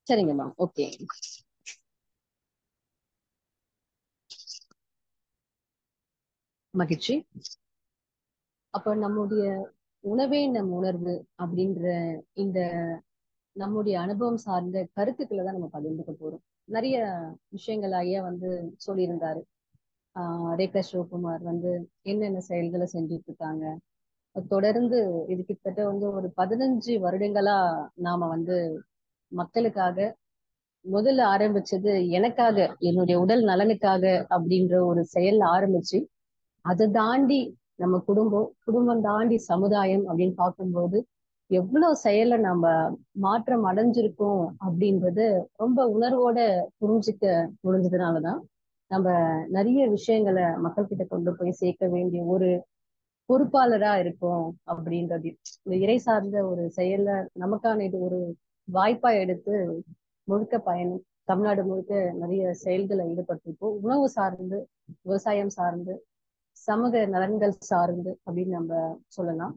சரிங்கம்மா ஓகே மகிழ்ச்சி அப்ப நம்முடைய உணவே நம் உணர்வு அப்படின்ற இந்த நம்முடைய அனுபவம் சார்ந்த கருத்துக்களை தான் நம்ம பகிர்ந்துக்க போறோம் நிறைய விஷயங்கள் ஐயா வந்து சொல்லியிருந்தாரு ஆஹ் ரேகா சிவகுமார் வந்து என்னென்ன செயல்களை செஞ்சுட்டு இருக்காங்க தொடர்ந்து இது கிட்டத்தட்ட வந்து ஒரு பதினஞ்சு வருடங்களா நாம வந்து மக்களுக்காக முதல்ல ஆரம்பிச்சது எனக்காக என்னுடைய உடல் நலனுக்காக அப்படின்ற ஒரு செயல் ஆரம்பிச்சு அதை தாண்டி நம்ம குடும்பம் குடும்பம் தாண்டி சமுதாயம் அப்படின்னு பார்க்கும்போது எவ்வளவு செயலை நம்ம மாற்றம் அடைஞ்சிருக்கோம் அப்படின்றது ரொம்ப உணர்வோட புரிஞ்சுக்க முடிஞ்சதுனாலதான் நம்ம நிறைய விஷயங்களை மக்கள் கிட்ட கொண்டு போய் சேர்க்க வேண்டிய ஒரு பொறுப்பாளரா இருக்கோம் அப்படின்றது இந்த இறை சார்ந்த ஒரு செயல்ல நமக்கான இது ஒரு வாய்ப்பா எடுத்து முழுக்க பயணம் தமிழ்நாடு முழுக்க நிறைய செயல்களை ஈடுபட்டிருக்கோம் உணவு சார்ந்து விவசாயம் சார்ந்து சமூக நலன்கள் சார்ந்து அப்படின்னு நம்ம சொல்லலாம்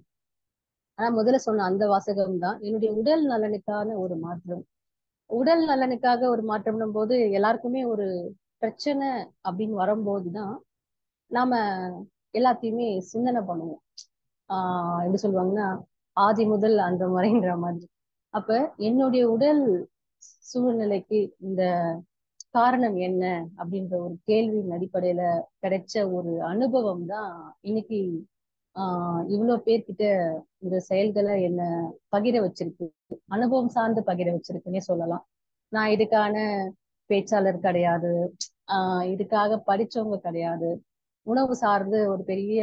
ஆனா முதல்ல சொன்ன அந்த வாசகம் தான் என்னுடைய உடல் நலனுக்கான ஒரு மாற்றம் உடல் நலனுக்காக ஒரு மாற்றம்னும் போது எல்லாருக்குமே ஒரு பிரச்சனை அப்படின்னு வரும்போதுதான் நாம எல்லாத்தையுமே சிந்தனை பண்ணுவோம் ஆஹ் எப்படி சொல்லுவாங்கன்னா ஆதி முதல் அந்த முறைன்ற மாதிரி அப்ப என்னுடைய உடல் சூழ்நிலைக்கு இந்த காரணம் என்ன அப்படின்ற ஒரு கேள்வியின் அடிப்படையில கிடைச்ச ஒரு அனுபவம் தான் இன்னைக்கு ஆஹ் இவ்வளவு பேர்கிட்ட இந்த செயல்களை என்ன பகிர வச்சிருக்கு அனுபவம் சார்ந்து பகிர வச்சிருக்குன்னே சொல்லலாம் நான் இதுக்கான பேச்சாளர் கிடையாது ஆஹ் இதுக்காக படிச்சவங்க கிடையாது உணவு சார்ந்து ஒரு பெரிய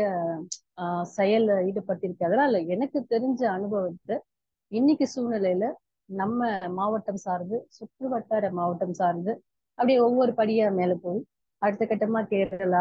ஆஹ் செயல்ல ஈடுபட்டிருக்கு அதெல்லாம் இல்ல எனக்கு தெரிஞ்ச அனுபவத்தை இன்னைக்கு சூழ்நிலையில நம்ம மாவட்டம் சார்ந்து சுற்று வட்டார மாவட்டம் சார்ந்து அப்படியே ஒவ்வொரு படியா மேல போய் அடுத்த கட்டமா கேரளா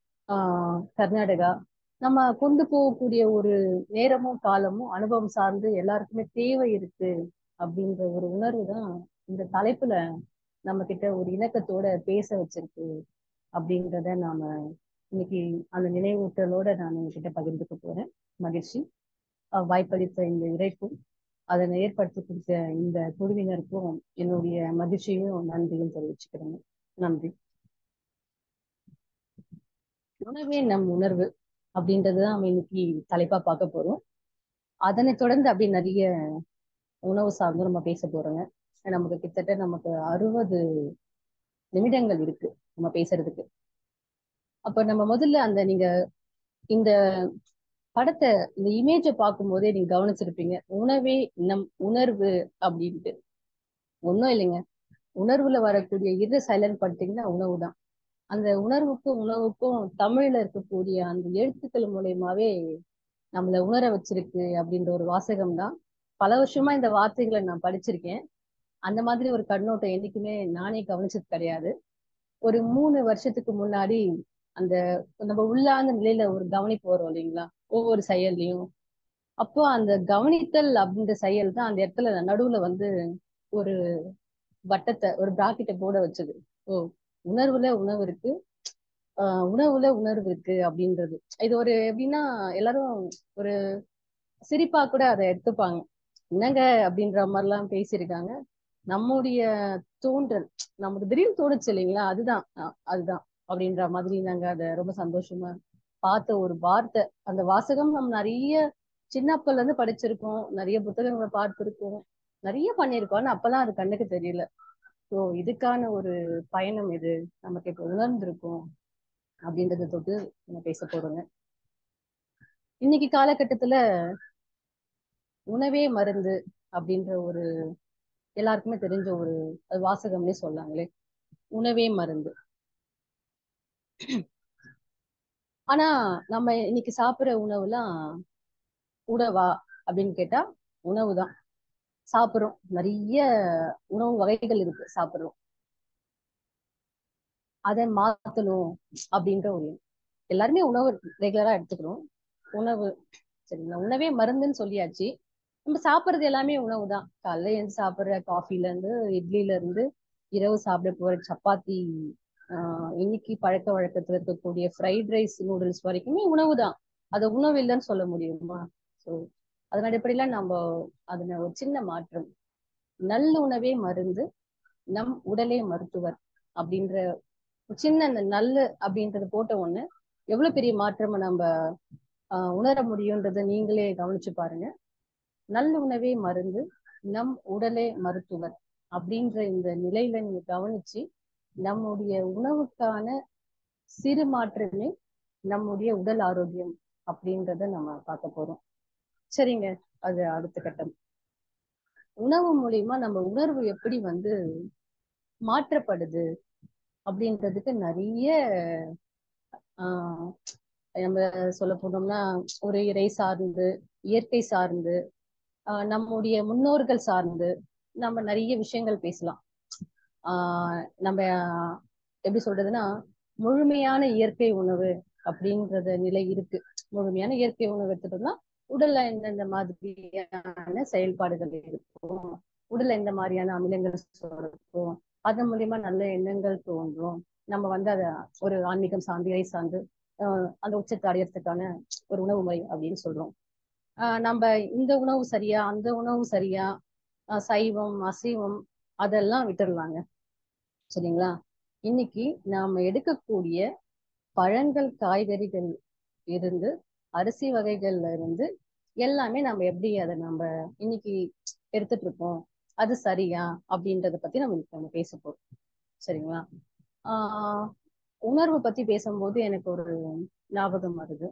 ஆஹ் கர்நாடகா நம்ம கொண்டு போகக்கூடிய ஒரு நேரமும் காலமும் அனுபவம் சார்ந்து எல்லாருக்குமே தேவை இருக்கு அப்படின்ற ஒரு உணர்வு தான் இந்த தலைப்புல நம்ம கிட்ட ஒரு இணக்கத்தோட பேச வச்சிருக்கு அப்படின்றத நாம இன்னைக்கு அந்த நினைவூட்டலோட நான் உங்ககிட்ட பகிர்ந்துக்க போறேன் மகிழ்ச்சி வாய்ப்பளித்த இந்த இறைப்பும் அதனை ஏற்படுத்தி கொடுத்த இந்த குழுவினருக்கும் என்னுடைய மகிழ்ச்சியும் நன்றியும் தெரிவிச்சுக்கிறேங்க நன்றி உணவே நம் உணர்வு அப்படின்றதுதான் நம்ம இன்னைக்கு தலைப்பா பார்க்க போறோம் அதனை தொடர்ந்து அப்படி நிறைய உணவு சார்ந்து நம்ம பேச போறோங்க நமக்கு கிட்டத்தட்ட நமக்கு அறுபது நிமிடங்கள் இருக்கு நம்ம பேசுறதுக்கு அப்ப நம்ம முதல்ல அந்த நீங்க இந்த படத்தை இந்த இமேஜை பார்க்கும் போதே நீங்க கவனிச்சிருப்பீங்க உணவே நம் உணர்வு அப்படின்ட்டு ஒன்றும் இல்லைங்க உணர்வுல வரக்கூடிய இரு சைலண்ட் பண்ணிட்டீங்கன்னா உணவு தான் அந்த உணர்வுக்கும் உணவுக்கும் தமிழ்ல இருக்கக்கூடிய அந்த எழுத்துக்கள் மூலயமாவே நம்மளை உணர வச்சிருக்கு அப்படின்ற ஒரு வாசகம் தான் பல வருஷமா இந்த வார்த்தைகளை நான் படிச்சிருக்கேன் அந்த மாதிரி ஒரு கண்ணோட்டம் என்னைக்குமே நானே கவனிச்சது கிடையாது ஒரு மூணு வருஷத்துக்கு முன்னாடி அந்த நம்ம உள்ளார்ந்த நிலையில ஒரு கவனிப்பு வரும் இல்லைங்களா ஒவ்வொரு செயல்லையும் அப்போ அந்த கவனித்தல் அப்படின்ற செயல் தான் அந்த இடத்துல நடுவுல வந்து ஒரு வட்டத்தை ஒரு பிராக்கெட்டை போட வச்சது ஓ உணர்வுல உணவு இருக்கு ஆஹ் உணவுல உணர்வு இருக்கு அப்படின்றது இது ஒரு எப்படின்னா எல்லாரும் ஒரு சிரிப்பா கூட அதை எடுத்துப்பாங்க என்னங்க அப்படின்ற மாதிரிலாம் பேசியிருக்காங்க நம்முடைய தோன்றல் நமக்கு திடீர்னு தோணுச்சு இல்லைங்களா அதுதான் அதுதான் அப்படின்ற மாதிரி நாங்க அதை ரொம்ப சந்தோஷமா பார்த்த ஒரு வார்த்தை அந்த வாசகம் நம்ம நிறைய சின்னப்பல்ல இருந்து படிச்சிருக்கோம் நிறைய புத்தகங்களை பார்த்திருக்கோம் நிறைய பண்ணியிருக்கோம் ஆனா அப்பெல்லாம் அது கண்ணுக்கு தெரியல ஸோ இதுக்கான ஒரு பயணம் இது நமக்கு இப்ப உணர்ந்திருக்கும் அப்படின்றத தொட்டு நம்ம பேச போறோங்க இன்னைக்கு காலகட்டத்துல உணவே மருந்து அப்படின்ற ஒரு எல்லாருக்குமே தெரிஞ்ச ஒரு வாசகம்னே சொல்லாங்களே உணவே மருந்து ஆனா நம்ம இன்னைக்கு சாப்பிடுற உணவுலாம் உணவா அப்படின்னு கேட்டா உணவு தான் சாப்பிடுறோம் நிறைய உணவு வகைகள் இருக்கு சாப்பிடுறோம் அதை மாத்தணும் அப்படின்ற ஒரு எல்லாருமே உணவு ரெகுலரா எடுத்துக்கிறோம் உணவு சரிங்களா உணவே மருந்துன்னு சொல்லியாச்சு நம்ம சாப்பிடுறது எல்லாமே உணவு தான் காலைல எழுந்து சாப்பிடுற காஃபில இருந்து இட்லில இருந்து இரவு சாப்பிட போற சப்பாத்தி ஆஹ் இன்னைக்கு பழக்க வழக்கத்துல இருக்கக்கூடிய ஃப்ரைட் ரைஸ் நூடுல்ஸ் வரைக்குமே உணவு தான் அது உணவு இல்லைன்னு சொல்ல முடியுமா ஸோ அதன் அடிப்படையில நம்ம அதுல ஒரு சின்ன மாற்றம் நல்லுணவே மருந்து நம் உடலே மருத்துவர் அப்படின்ற ஒரு சின்ன அந்த நல்ல அப்படின்றது போட்ட உடனே எவ்வளவு பெரிய மாற்றத்தை நம்ம ஆஹ் உணர முடியுன்றதை நீங்களே கவனிச்சு பாருங்க நல்ல உணவே மருந்து நம் உடலே மருத்துவர் அப்படின்ற இந்த நிலையில நீங்க கவனிச்சு நம்முடைய உணவுக்கான சிறு மாற்றமே நம்முடைய உடல் ஆரோக்கியம் அப்படின்றத நம்ம பார்க்க போறோம் சரிங்க அது அடுத்த கட்டம் உணவு மூலியமா நம்ம உணர்வு எப்படி வந்து மாற்றப்படுது அப்படின்றதுக்கு நிறைய ஆஹ் நம்ம சொல்ல போனோம்னா ஒரு இறை சார்ந்து இயற்கை சார்ந்து ஆஹ் நம்முடைய முன்னோர்கள் சார்ந்து நம்ம நிறைய விஷயங்கள் பேசலாம் ஆஹ் நம்ம எப்படி சொல்றதுன்னா முழுமையான இயற்கை உணவு அப்படின்றத நிலை இருக்கு முழுமையான இயற்கை உணவு எடுத்துட்டோம்னா உடல்ல எந்தெந்த மாதிரியான செயல்பாடுகள் இருக்கும் உடல்ல எந்த மாதிரியான அமிலங்கள் சுரக்கும் அதன் மூலியமா நல்ல எண்ணங்கள் தோன்றும் நம்ம வந்து அதை ஒரு ஆன்மீகம் சார்ந்து இறை சார்ந்து ஆஹ் அந்த உச்சத்தை அடையறதுக்கான ஒரு உணவு முறை அப்படின்னு சொல்றோம் ஆஹ் நம்ம இந்த உணவு சரியா அந்த உணவு சரியா ஆஹ் சைவம் அசைவம் அதெல்லாம் விட்டுடலாங்க சரிங்களா இன்னைக்கு நாம எடுக்கக்கூடிய பழங்கள் காய்கறிகள் இருந்து அரிசி வகைகள்ல இருந்து எல்லாமே நம்ம எப்படி அதை நம்ம இன்னைக்கு எடுத்துட்டு இருக்கோம் அது சரியா அப்படின்றத பத்தி நம்ம இன்னைக்கு நம்ம பேச போறோம் சரிங்களா ஆஹ் உணர்வு பத்தி பேசும்போது எனக்கு ஒரு ஞாபகம் வருது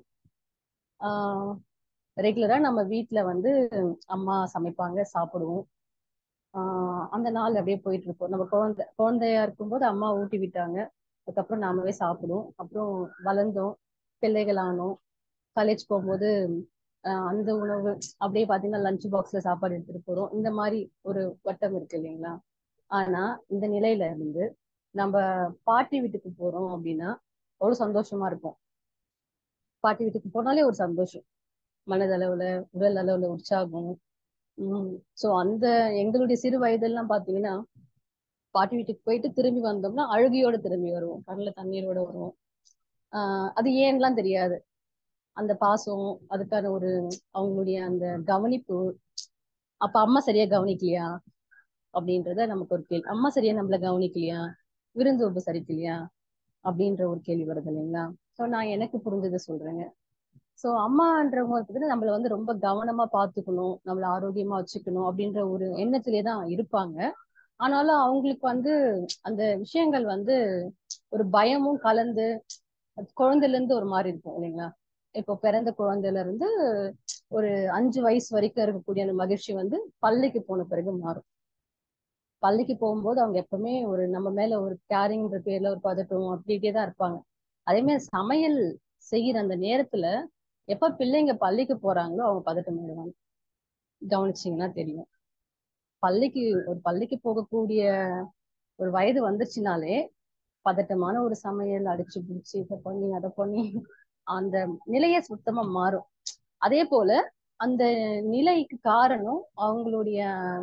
ஆஹ் ரெகுலரா நம்ம வீட்ல வந்து அம்மா சமைப்பாங்க சாப்பிடுவோம் ஆஹ் அந்த நாள் அப்படியே போயிட்டு இருக்கோம் நம்ம குழந்தை குழந்தையா இருக்கும்போது அம்மா ஊட்டி விட்டாங்க அதுக்கப்புறம் நாமவே சாப்பிடுவோம் அப்புறம் வளர்ந்தோம் பிள்ளைகள் ஆனோம் காலேஜ் போகும்போது ஆஹ் அந்த உணவு அப்படியே பாத்தீங்கன்னா லஞ்ச் பாக்ஸ்ல சாப்பாடு எடுத்துட்டு போறோம் இந்த மாதிரி ஒரு வட்டம் இருக்கு இல்லைங்களா ஆனா இந்த நிலையில இருந்து நம்ம பாட்டி வீட்டுக்கு போறோம் அப்படின்னா ஒரு சந்தோஷமா இருக்கும் பாட்டி வீட்டுக்கு போனாலே ஒரு சந்தோஷம் மனதளவுல உடல் அளவுல உற்சாகம் உம் சோ அந்த எங்களுடைய சிறு வயதெல்லாம் பாத்தீங்கன்னா பாட்டி வீட்டுக்கு போயிட்டு திரும்பி வந்தோம்னா அழுகையோட திரும்பி வருவோம் கண்ணுல தண்ணீரோட வருவோம் ஆஹ் அது ஏன்லாம் தெரியாது அந்த பாசம் அதுக்கான ஒரு அவங்களுடைய அந்த கவனிப்பு அப்ப அம்மா சரியா கவனிக்கலையா அப்படின்றத நமக்கு ஒரு கேள்வி அம்மா சரியா நம்மள கவனிக்கலையா விருந்து உபசரிக்கலையா அப்படின்ற ஒரு கேள்வி வருது இல்லைங்களா சோ நான் எனக்கு புரிஞ்சதை சொல்றேங்க சோ அம்மான்றவங்க வந்து நம்மள வந்து ரொம்ப கவனமா பாத்துக்கணும் நம்மள ஆரோக்கியமா வச்சுக்கணும் அப்படின்ற ஒரு எண்ணத்திலே தான் இருப்பாங்க ஆனாலும் அவங்களுக்கு வந்து அந்த விஷயங்கள் வந்து ஒரு பயமும் கலந்து குழந்தைல இருந்து ஒரு மாதிரி இருக்கும் இல்லைங்களா இப்போ பிறந்த குழந்தையில இருந்து ஒரு அஞ்சு வயசு வரைக்கும் இருக்கக்கூடிய அந்த மகிழ்ச்சி வந்து பள்ளிக்கு போன பிறகு மாறும் பள்ளிக்கு போகும்போது அவங்க எப்பவுமே ஒரு நம்ம மேல ஒரு கேரிங்ன்ற பேர்ல ஒரு பதட்டம் அப்படிட்டே தான் இருப்பாங்க அதே மாதிரி சமையல் செய்யற அந்த நேரத்துல எப்ப பிள்ளைங்க பள்ளிக்கு போறாங்களோ அவங்க பதட்டம் ஆயிடுவாங்க கவனிச்சிங்கன்னா தெரியும் பள்ளிக்கு ஒரு பள்ளிக்கு போகக்கூடிய ஒரு வயது வந்துச்சுனாலே பதட்டமான ஒரு சமையல் அடிச்சு பிடிச்சி இதை பண்ணி அதை பண்ணி அந்த நிலையே சுத்தமா மாறும் அதே போல அந்த நிலைக்கு காரணம் அவங்களுடைய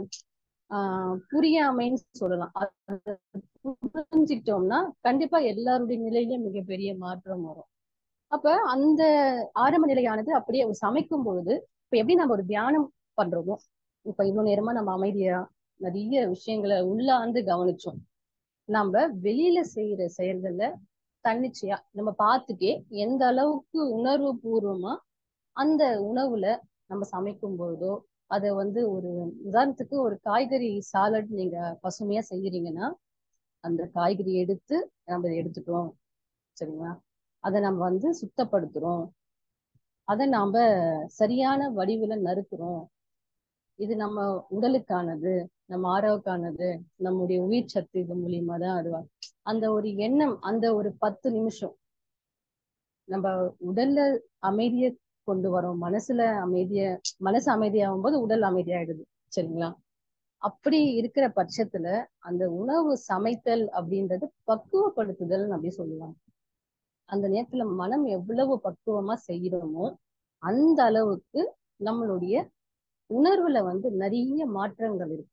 ஆஹ் புரியாமைன்னு சொல்லலாம் புரிஞ்சிட்டோம்னா கண்டிப்பா எல்லாருடைய நிலையிலும் மிகப்பெரிய மாற்றம் வரும் அப்ப அந்த ஆரம்ப நிலையானது அப்படியே ஒரு சமைக்கும் பொழுது இப்ப எப்படி நம்ம ஒரு தியானம் பண்றோமோ இப்ப இவ்வளவு நேரமா நம்ம அமைதியா நிறைய விஷயங்களை உள்ளாந்து கவனிச்சோம் நம்ம வெளியில செய்யற செயல்கள்ல தன்னிச்சையா நம்ம பார்த்துட்டே எந்த அளவுக்கு உணர்வு பூர்வமா அந்த உணவுல நம்ம சமைக்கும் பொழுதோ அதை வந்து ஒரு உதாரணத்துக்கு ஒரு காய்கறி சாலட் நீங்க பசுமையா செய்யறீங்கன்னா அந்த காய்கறி எடுத்து நம்ம இதை எடுத்துட்டோம் சரிங்களா அதை நம்ம வந்து சுத்தப்படுத்துறோம் அதை நாம சரியான வடிவுல நறுக்கிறோம் இது நம்ம உடலுக்கானது நம்ம ஆரோக்கானது நம்முடைய உயிர் சத்து இது மூலியமா தான் அதுவா அந்த ஒரு எண்ணம் அந்த ஒரு பத்து நிமிஷம் நம்ம உடல்ல அமைதிய கொண்டு வரோம் மனசுல அமைதிய மனசு அமைதியாகும் போது உடல் அமைதியாயிடுது சரிங்களா அப்படி இருக்கிற பட்சத்துல அந்த உணவு சமைத்தல் அப்படின்றது பக்குவப்படுத்துதல் அப்படி சொல்லுவாங்க அந்த நேரத்துல மனம் எவ்வளவு பக்குவமா செய்யறோமோ அந்த அளவுக்கு நம்மளுடைய உணர்வுல வந்து நிறைய மாற்றங்கள் இருக்கு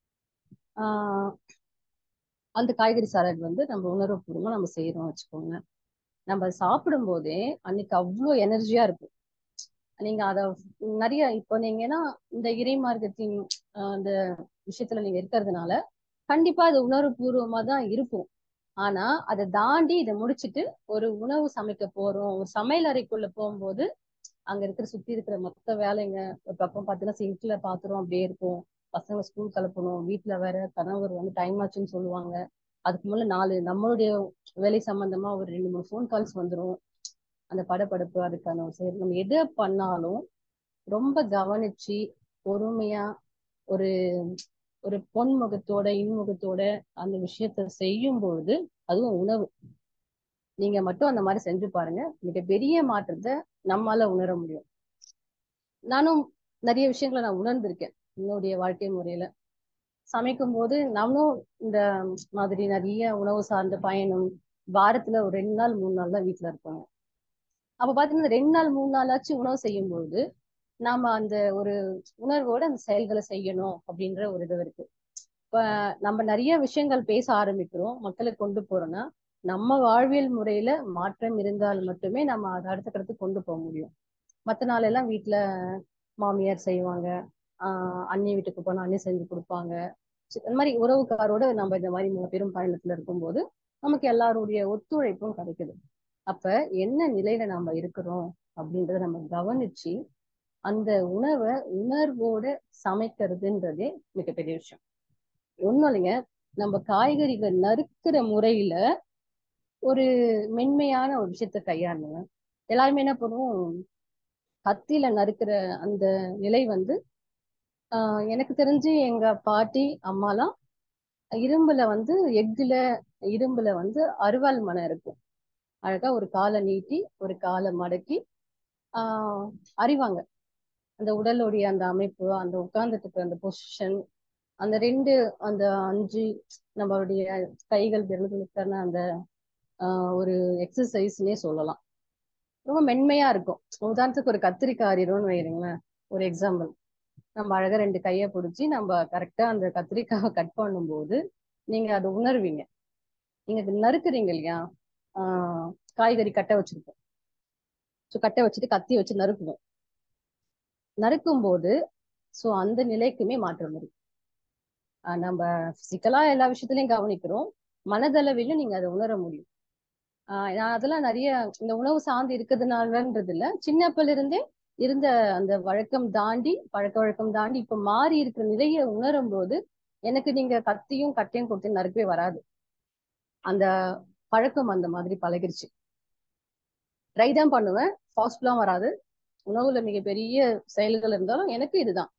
ஆஹ் அந்த காய்கறி சாலட் வந்து நம்ம உணர்வு பூர்வமா நம்ம செய்யறோம் வச்சுக்கோங்க நம்ம சாப்பிடும் போதே அன்னைக்கு அவ்வளோ எனர்ஜியா இருக்கும் நீங்க அத நிறைய இப்போ நீங்கன்னா இந்த இறை மார்க்கத்தின் அந்த விஷயத்துல நீங்க இருக்கிறதுனால கண்டிப்பா அது உணர்வுபூர்வமா தான் இருக்கும் ஆனா அதை தாண்டி இதை முடிச்சிட்டு ஒரு உணவு சமைக்க போறோம் ஒரு சமையல் அறைக்குள்ள போகும்போது அங்க இருக்கிற சுத்தி இருக்கிற மொத்த வேலைங்க ஒரு பக்கம் பார்த்தீங்கன்னா சிங்க்ல பாத்திரம் அப்படியே இருக்கும் பசங்க ஸ்கூல் கிளப்பணும் வீட்டுல வேற கணவர் வந்து டைம் ஆச்சுன்னு சொல்லுவாங்க அதுக்கு முன்னாடி நாலு நம்மளுடைய வேலை சம்பந்தமா ஒரு ரெண்டு மூணு ஃபோன் கால்ஸ் வந்துடும் அந்த படப்படப்பு அதுக்கான ஒரு செயல் நம்ம எதை பண்ணாலும் ரொம்ப கவனிச்சு பொறுமையா ஒரு ஒரு பொன்முகத்தோட இன்முகத்தோட அந்த விஷயத்த செய்யும் பொழுது அதுவும் உணவு நீங்க மட்டும் அந்த மாதிரி செஞ்சு பாருங்க மிகப்பெரிய மாற்றத்தை நம்மால உணர முடியும் நானும் நிறைய விஷயங்களை நான் உணர்ந்திருக்கேன் என்னுடைய வாழ்க்கை முறையில சமைக்கும் போது நானும் இந்த மாதிரி நிறைய உணவு சார்ந்த பயணம் வாரத்துல ஒரு ரெண்டு நாள் மூணு நாள் தான் வீட்டுல இருப்பாங்க அப்ப பாத்தீங்கன்னா ரெண்டு நாள் மூணு நாளாச்சும் உணவு செய்யும் பொழுது நாம அந்த ஒரு உணர்வோட அந்த செயல்களை செய்யணும் அப்படின்ற ஒரு இது இருக்கு இப்ப நம்ம நிறைய விஷயங்கள் பேச ஆரம்பிக்கிறோம் மக்களுக்கு கொண்டு போறோம்னா நம்ம வாழ்வியல் முறையில மாற்றம் இருந்தால் மட்டுமே நம்ம அதை அடுத்த கடத்துக்கு கொண்டு போக முடியும் மற்ற நாள் எல்லாம் வீட்டுல மாமியார் செய்வாங்க ஆஹ் அண்ணி வீட்டுக்கு போனா அண்ணி செஞ்சு கொடுப்பாங்க இந்த மாதிரி உறவுக்காரோட நம்ம இந்த மாதிரி பெரும் பயணத்துல இருக்கும்போது நமக்கு எல்லாருடைய ஒத்துழைப்பும் கிடைக்குது அப்ப என்ன நிலையில நாம இருக்கிறோம் அப்படின்றத நம்ம கவனிச்சு அந்த உணவை உணர்வோட சமைக்கிறதுன்றதே மிகப்பெரிய விஷயம் ஒண்ணும் இல்லைங்க நம்ம காய்கறிகள் நறுக்கிற முறையில ஒரு மென்மையான ஒரு விஷயத்த கையாளுங்க எல்லாருமே என்ன பண்ணுவோம் கத்தியில நறுக்கிற அந்த நிலை வந்து ஆஹ் எனக்கு தெரிஞ்சு எங்க பாட்டி அம்மாலாம் இரும்புல வந்து எக்குல இரும்புல வந்து அருவாள் மனை இருக்கும் அழகா ஒரு காலை நீட்டி ஒரு காலை மடக்கி ஆஹ் அறிவாங்க அந்த உடலுடைய அந்த அமைப்பு அந்த உட்கார்ந்துட்டு இருக்கிற அந்த பொசிஷன் அந்த ரெண்டு அந்த அஞ்சு நம்மளுடைய கைகள் விரல்களுக்கான அந்த ஆஹ் ஒரு எக்ஸசைஸ்னே சொல்லலாம் ரொம்ப மென்மையா இருக்கும் உதாரணத்துக்கு ஒரு கத்திரிக்காய் அறிறோம்னு வைங்களேன் ஒரு எக்ஸாம்பிள் நம்ம அழகா ரெண்டு கையை பிடிச்சி நம்ம கரெக்டா அந்த கத்திரிக்காவை கட் பண்ணும்போது நீங்க அதை உணர்வீங்க நீங்க நறுக்குறீங்க இல்லையா ஆஹ் காய்கறி கட்டை வச்சிருப்போம் ஸோ கட்டை வச்சுட்டு கத்தி வச்சு நறுக்குவோம் நறுக்கும் போது ஸோ அந்த நிலைக்குமே மாற்றம் இருக்கு நம்ம பிசிக்கலா எல்லா விஷயத்திலையும் கவனிக்கிறோம் மனதளவிலும் நீங்க அதை உணர முடியும் ஆஹ் நான் அதெல்லாம் நிறைய இந்த உணவு சார்ந்து இருக்கிறதுனாலன்றது இல்ல சின்னப்பில இருந்தே இருந்த அந்த வழக்கம் தாண்டி பழக்க வழக்கம் தாண்டி இப்ப மாறி இருக்கிற நிலையை உணரும் போது எனக்கு நீங்க கத்தியும் கட்டையும் கொடுத்து நறுக்கவே வராது அந்த பழக்கம் அந்த மாதிரி பழகிருச்சு ட்ரை தான் பண்ணுவேன் ஃபாஸ்ட்லாம் வராது உணவுல மிகப்பெரிய செயல்கள் இருந்தாலும் எனக்கு இதுதான்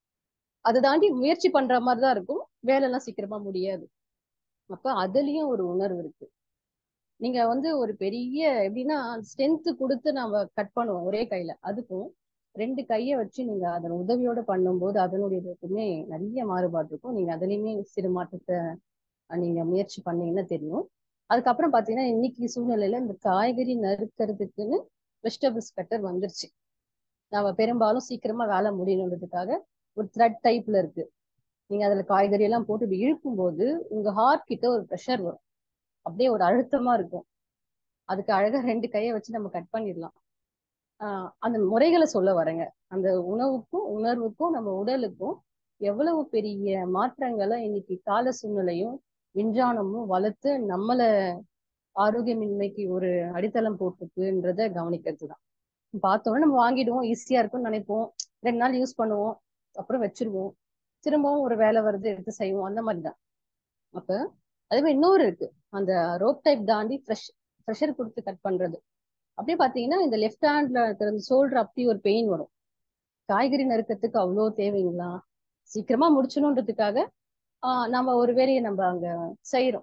அதை தாண்டி முயற்சி பண்ற மாதிரி தான் இருக்கும் வேலை எல்லாம் சீக்கிரமா முடியாது அப்ப அதுலயும் ஒரு உணர்வு இருக்கு நீங்க வந்து ஒரு பெரிய எப்படின்னா ஸ்ட்ரென்த் கொடுத்து நம்ம கட் பண்ணுவோம் ஒரே கையில அதுக்கும் ரெண்டு கையை வச்சு நீங்க அதன் உதவியோட பண்ணும்போது அதனுடைய இதுக்குமே நிறைய மாறுபாடு இருக்கும் நீங்க அதுலயுமே சிறு மாற்றத்தை நீங்க முயற்சி பண்ணீங்கன்னா தெரியும் அதுக்கப்புறம் பாத்தீங்கன்னா இன்னைக்கு சூழ்நிலையில இந்த காய்கறி நறுக்கிறதுக்குன்னு வெஜிடபிள்ஸ் கட்டர் வந்துருச்சு நம்ம பெரும்பாலும் சீக்கிரமா வேலை முடியணுன்றதுக்காக ஒரு த்ரெட் டைப்ல இருக்கு நீங்க அதுல காய்கறி எல்லாம் போட்டு இப்படி இழுக்கும் போது உங்க ஹார்ட் கிட்ட ஒரு ப்ரெஷர் வரும் அப்படியே ஒரு அழுத்தமா இருக்கும் அதுக்கு அழகா ரெண்டு கையை வச்சு நம்ம கட் பண்ணிடலாம் ஆஹ் அந்த முறைகளை சொல்ல வரேங்க அந்த உணவுக்கும் உணர்வுக்கும் நம்ம உடலுக்கும் எவ்வளவு பெரிய மாற்றங்களை இன்னைக்கு கால சூழ்நிலையும் விஞ்ஞானமும் வளர்த்து நம்மள ஆரோக்கியமின்மைக்கு ஒரு அடித்தளம் போட்டுருக்குன்றத கவனிக்கிறது தான் பார்த்தோம்னா நம்ம வாங்கிடுவோம் ஈஸியா இருக்கும்னு நினைப்போம் ரெண்டு நாள் யூஸ் பண்ணுவோம் அப்புறம் வச்சிருவோம் திரும்பவும் ஒரு வேலை வருது எடுத்து செய்வோம் அந்த மாதிரி தான் அப்ப அதே மாதிரி இன்னொரு இருக்கு அந்த ரோப் டைப் தாண்டி ஃப்ரெஷ் ப்ரெஷர் கொடுத்து கட் பண்றது அப்படியே பாத்தீங்கன்னா இந்த லெஃப்ட் ஹேண்ட்ல இருக்கிற ஷோல்டர் அப்படி ஒரு பெயின் வரும் காய்கறி நறுக்கிறதுக்கு அவ்வளோ தேவைங்களா சீக்கிரமா முடிச்சணுன்றதுக்காக ஆஹ் நம்ம ஒரு வேலையை நம்ம அங்க செய்யறோம்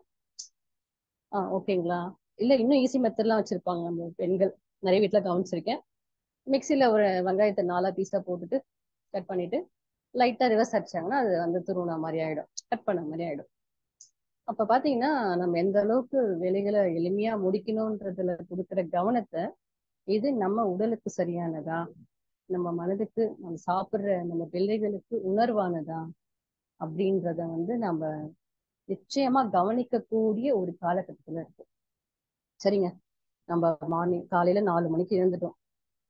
ஆஹ் ஓகேங்களா இல்ல இன்னும் ஈஸி மெத்தட்லாம் வச்சிருப்பாங்க நம்ம பெண்கள் நிறைய வீட்டுல கவனிச்சிருக்கேன் மிக்சியில ஒரு வெங்காயத்தை நாலா பீஸா போட்டுட்டு கட் பண்ணிட்டு லைட்டா ரிவர்ஸ் அடிச்சாங்கன்னா அது வந்து துருவனா மாதிரி ஆயிடும் கட் பண்ண மாதிரி ஆயிடும் அப்ப பாத்தீங்கன்னா நம்ம எந்த அளவுக்கு வேலைகளை எளிமையா முடிக்கணும்ன்றதுல கொடுக்குற கவனத்தை இது நம்ம உடலுக்கு சரியானதா நம்ம மனதுக்கு நம்ம சாப்பிடுற நம்ம பிள்ளைகளுக்கு உணர்வானதா அப்படின்றத வந்து நம்ம நிச்சயமா கவனிக்கக்கூடிய ஒரு காலகட்டத்துல இருக்கு சரிங்க நம்ம மார்னிங் காலையில நாலு மணிக்கு எழுந்துட்டோம்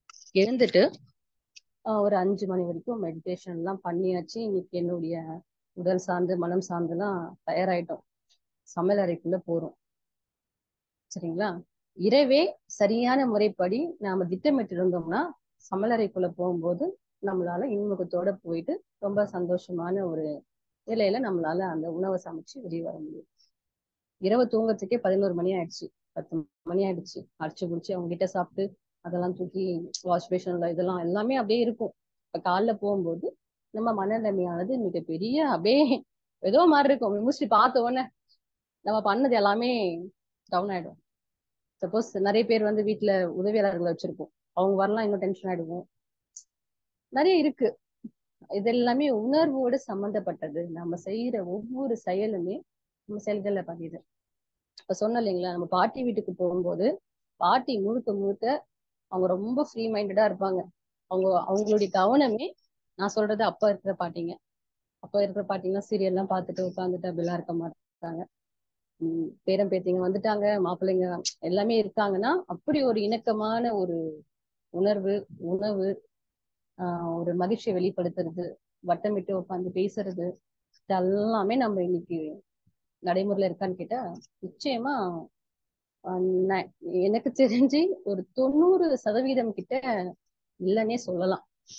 எழுந்துட்டு ஒரு அஞ்சு மணி வரைக்கும் மெடிடேஷன் எல்லாம் பண்ணியாச்சு இன்னைக்கு என்னுடைய உடல் சார்ந்து மனம் சார்ந்துலாம் தயாராயிட்டோம் சமையல் அறைக்குள்ள போறோம் சரிங்களா இரவே சரியான முறைப்படி நாம திட்டமிட்டு இருந்தோம்னா சமையலறைக்குள்ள போகும்போது நம்மளால இன்முகத்தோட போயிட்டு ரொம்ப சந்தோஷமான ஒரு நிலையில நம்மளால அந்த உணவை சமைச்சு வெளியே வர முடியும் இரவு தூங்கறதுக்கே பதினோரு மணி ஆயிடுச்சு பத்து மணி ஆயிடுச்சு அடிச்சு குடிச்சு அவங்க கிட்ட சாப்பிட்டு அதெல்லாம் தூக்கி வாஷ் பேஷன்ல இதெல்லாம் எல்லாமே அப்படியே இருக்கும் இப்ப காலைல போகும்போது நம்ம மனநிலைமையானது மிகப்பெரிய அப்படியே ஏதோ மாதிரி இருக்கும் முடிச்சுட்டு பார்த்த உடனே நம்ம பண்ணது எல்லாமே டவுன் ஆயிடும் சப்போஸ் நிறைய பேர் வந்து வீட்டுல உதவியாளர்களை வச்சிருப்போம் அவங்க வரலாம் இன்னும் டென்ஷன் ஆயிடுவோம் நிறைய இருக்கு இது எல்லாமே உணர்வோடு சம்பந்தப்பட்டது நம்ம செய்யற ஒவ்வொரு செயலுமே நம்ம செயல்கள்ல பதியுது இப்ப சொன்ன இல்லைங்களா நம்ம பாட்டி வீட்டுக்கு போகும்போது பாட்டி முழுக்க முழுக்க அவங்க ரொம்ப ஃப்ரீ மைண்டடா இருப்பாங்க அவங்க அவங்களுடைய கவனமே நான் சொல்றது அப்ப இருக்கிற பாட்டிங்க அப்ப இருக்கிற பாட்டிங்கன்னா சீரியல் எல்லாம் பார்த்துட்டு உட்காந்துட்டு அப்படிலாம் இருக்க மாட்டாங்க உம் பேரம் பேத்திங்க வந்துட்டாங்க மாப்பிள்ளைங்க எல்லாமே இருக்காங்கன்னா அப்படி ஒரு இணக்கமான ஒரு உணர்வு உணவு ஆஹ் ஒரு மகிழ்ச்சியை வெளிப்படுத்துறது வட்டமிட்டு உட்காந்து பேசுறது இதெல்லாமே நம்ம இன்னைக்கு நடைமுறையில இருக்கான்னு கேட்டா நிச்சயமா எனக்கு தெரிஞ்சு ஒரு தொண்ணூறு சதவீதம் கிட்ட இல்லைன்னே சொல்லலாம்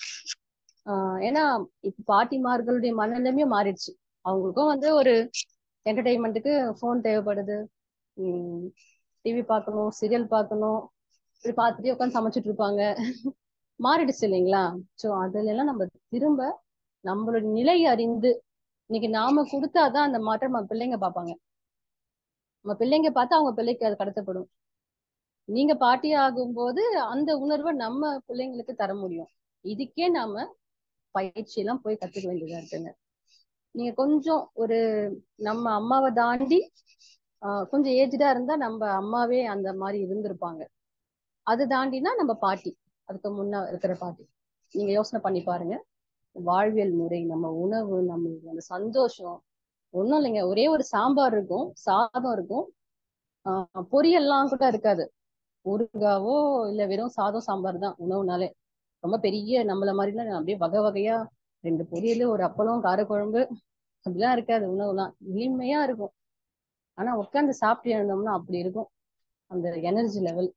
ஆஹ் ஏன்னா இப்ப பாட்டிமார்களுடைய மனநிலைமையும் மாறிடுச்சு அவங்களுக்கும் வந்து ஒரு என்டர்டைன்மெண்ட்டுக்கு ஃபோன் தேவைப்படுது உம் டிவி பார்க்கணும் சீரியல் பார்க்கணும் இப்படி பார்த்துட்டே உட்காந்து சமைச்சிட்டு இருப்பாங்க மாறிடுச்சு இல்லைங்களா சோ அதுல எல்லாம் நம்ம திரும்ப நம்மளோட நிலை அறிந்து இன்னைக்கு நாம கொடுத்தாதான் அந்த மாற்றம் நம்ம பிள்ளைங்க பார்ப்பாங்க நம்ம பிள்ளைங்க பார்த்து அவங்க பிள்ளைக்கு அது கடத்தப்படும் நீங்க பாட்டி ஆகும்போது அந்த உணர்வை நம்ம பிள்ளைங்களுக்கு தர முடியும் இதுக்கே நாம பயிற்சி எல்லாம் போய் கத்துக்க வேண்டியதா இருக்குங்க நீங்க கொஞ்சம் ஒரு நம்ம அம்மாவை தாண்டி ஆஹ் கொஞ்சம் ஏஜ்டா இருந்தா நம்ம அம்மாவே அந்த மாதிரி இருந்திருப்பாங்க அது தாண்டினா நம்ம பாட்டி அதுக்கு முன்ன இருக்கிற பாட்டி நீங்க யோசனை பண்ணி பாருங்க வாழ்வியல் முறை நம்ம உணவு நம்மளுக்கு அந்த சந்தோஷம் ஒண்ணும் இல்லைங்க ஒரே ஒரு சாம்பார் இருக்கும் சாதம் இருக்கும் ஆஹ் பொரியல்லாம் கூட இருக்காது ஊறுகாவோ இல்ல வெறும் சாதம் சாம்பார் தான் உணவுனாலே ரொம்ப பெரிய நம்மள மாதிரிலாம் அப்படியே வகை வகையா ரெண்டு பொரியல் ஒரு அப்பளம் காரக்குழம்பு அப்படிலாம் இருக்காது உணவுலாம் எளிமையா இருக்கும் ஆனா உட்காந்து சாப்பிட்டு இருந்தோம்னா அப்படி இருக்கும் அந்த எனர்ஜி லெவல்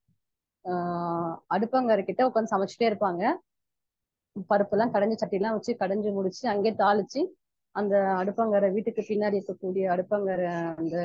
ஆஹ் அடுப்பங்கரை கிட்ட உட்காந்து சமைச்சிட்டே இருப்பாங்க பருப்பு எல்லாம் கடைஞ்சு சட்டி எல்லாம் வச்சு கடைஞ்சு முடிச்சு அங்கேயே தாளிச்சு அந்த அடுப்பங்கரை வீட்டுக்கு பின்னாடி இருக்கக்கூடிய அடுப்பங்கரை அந்த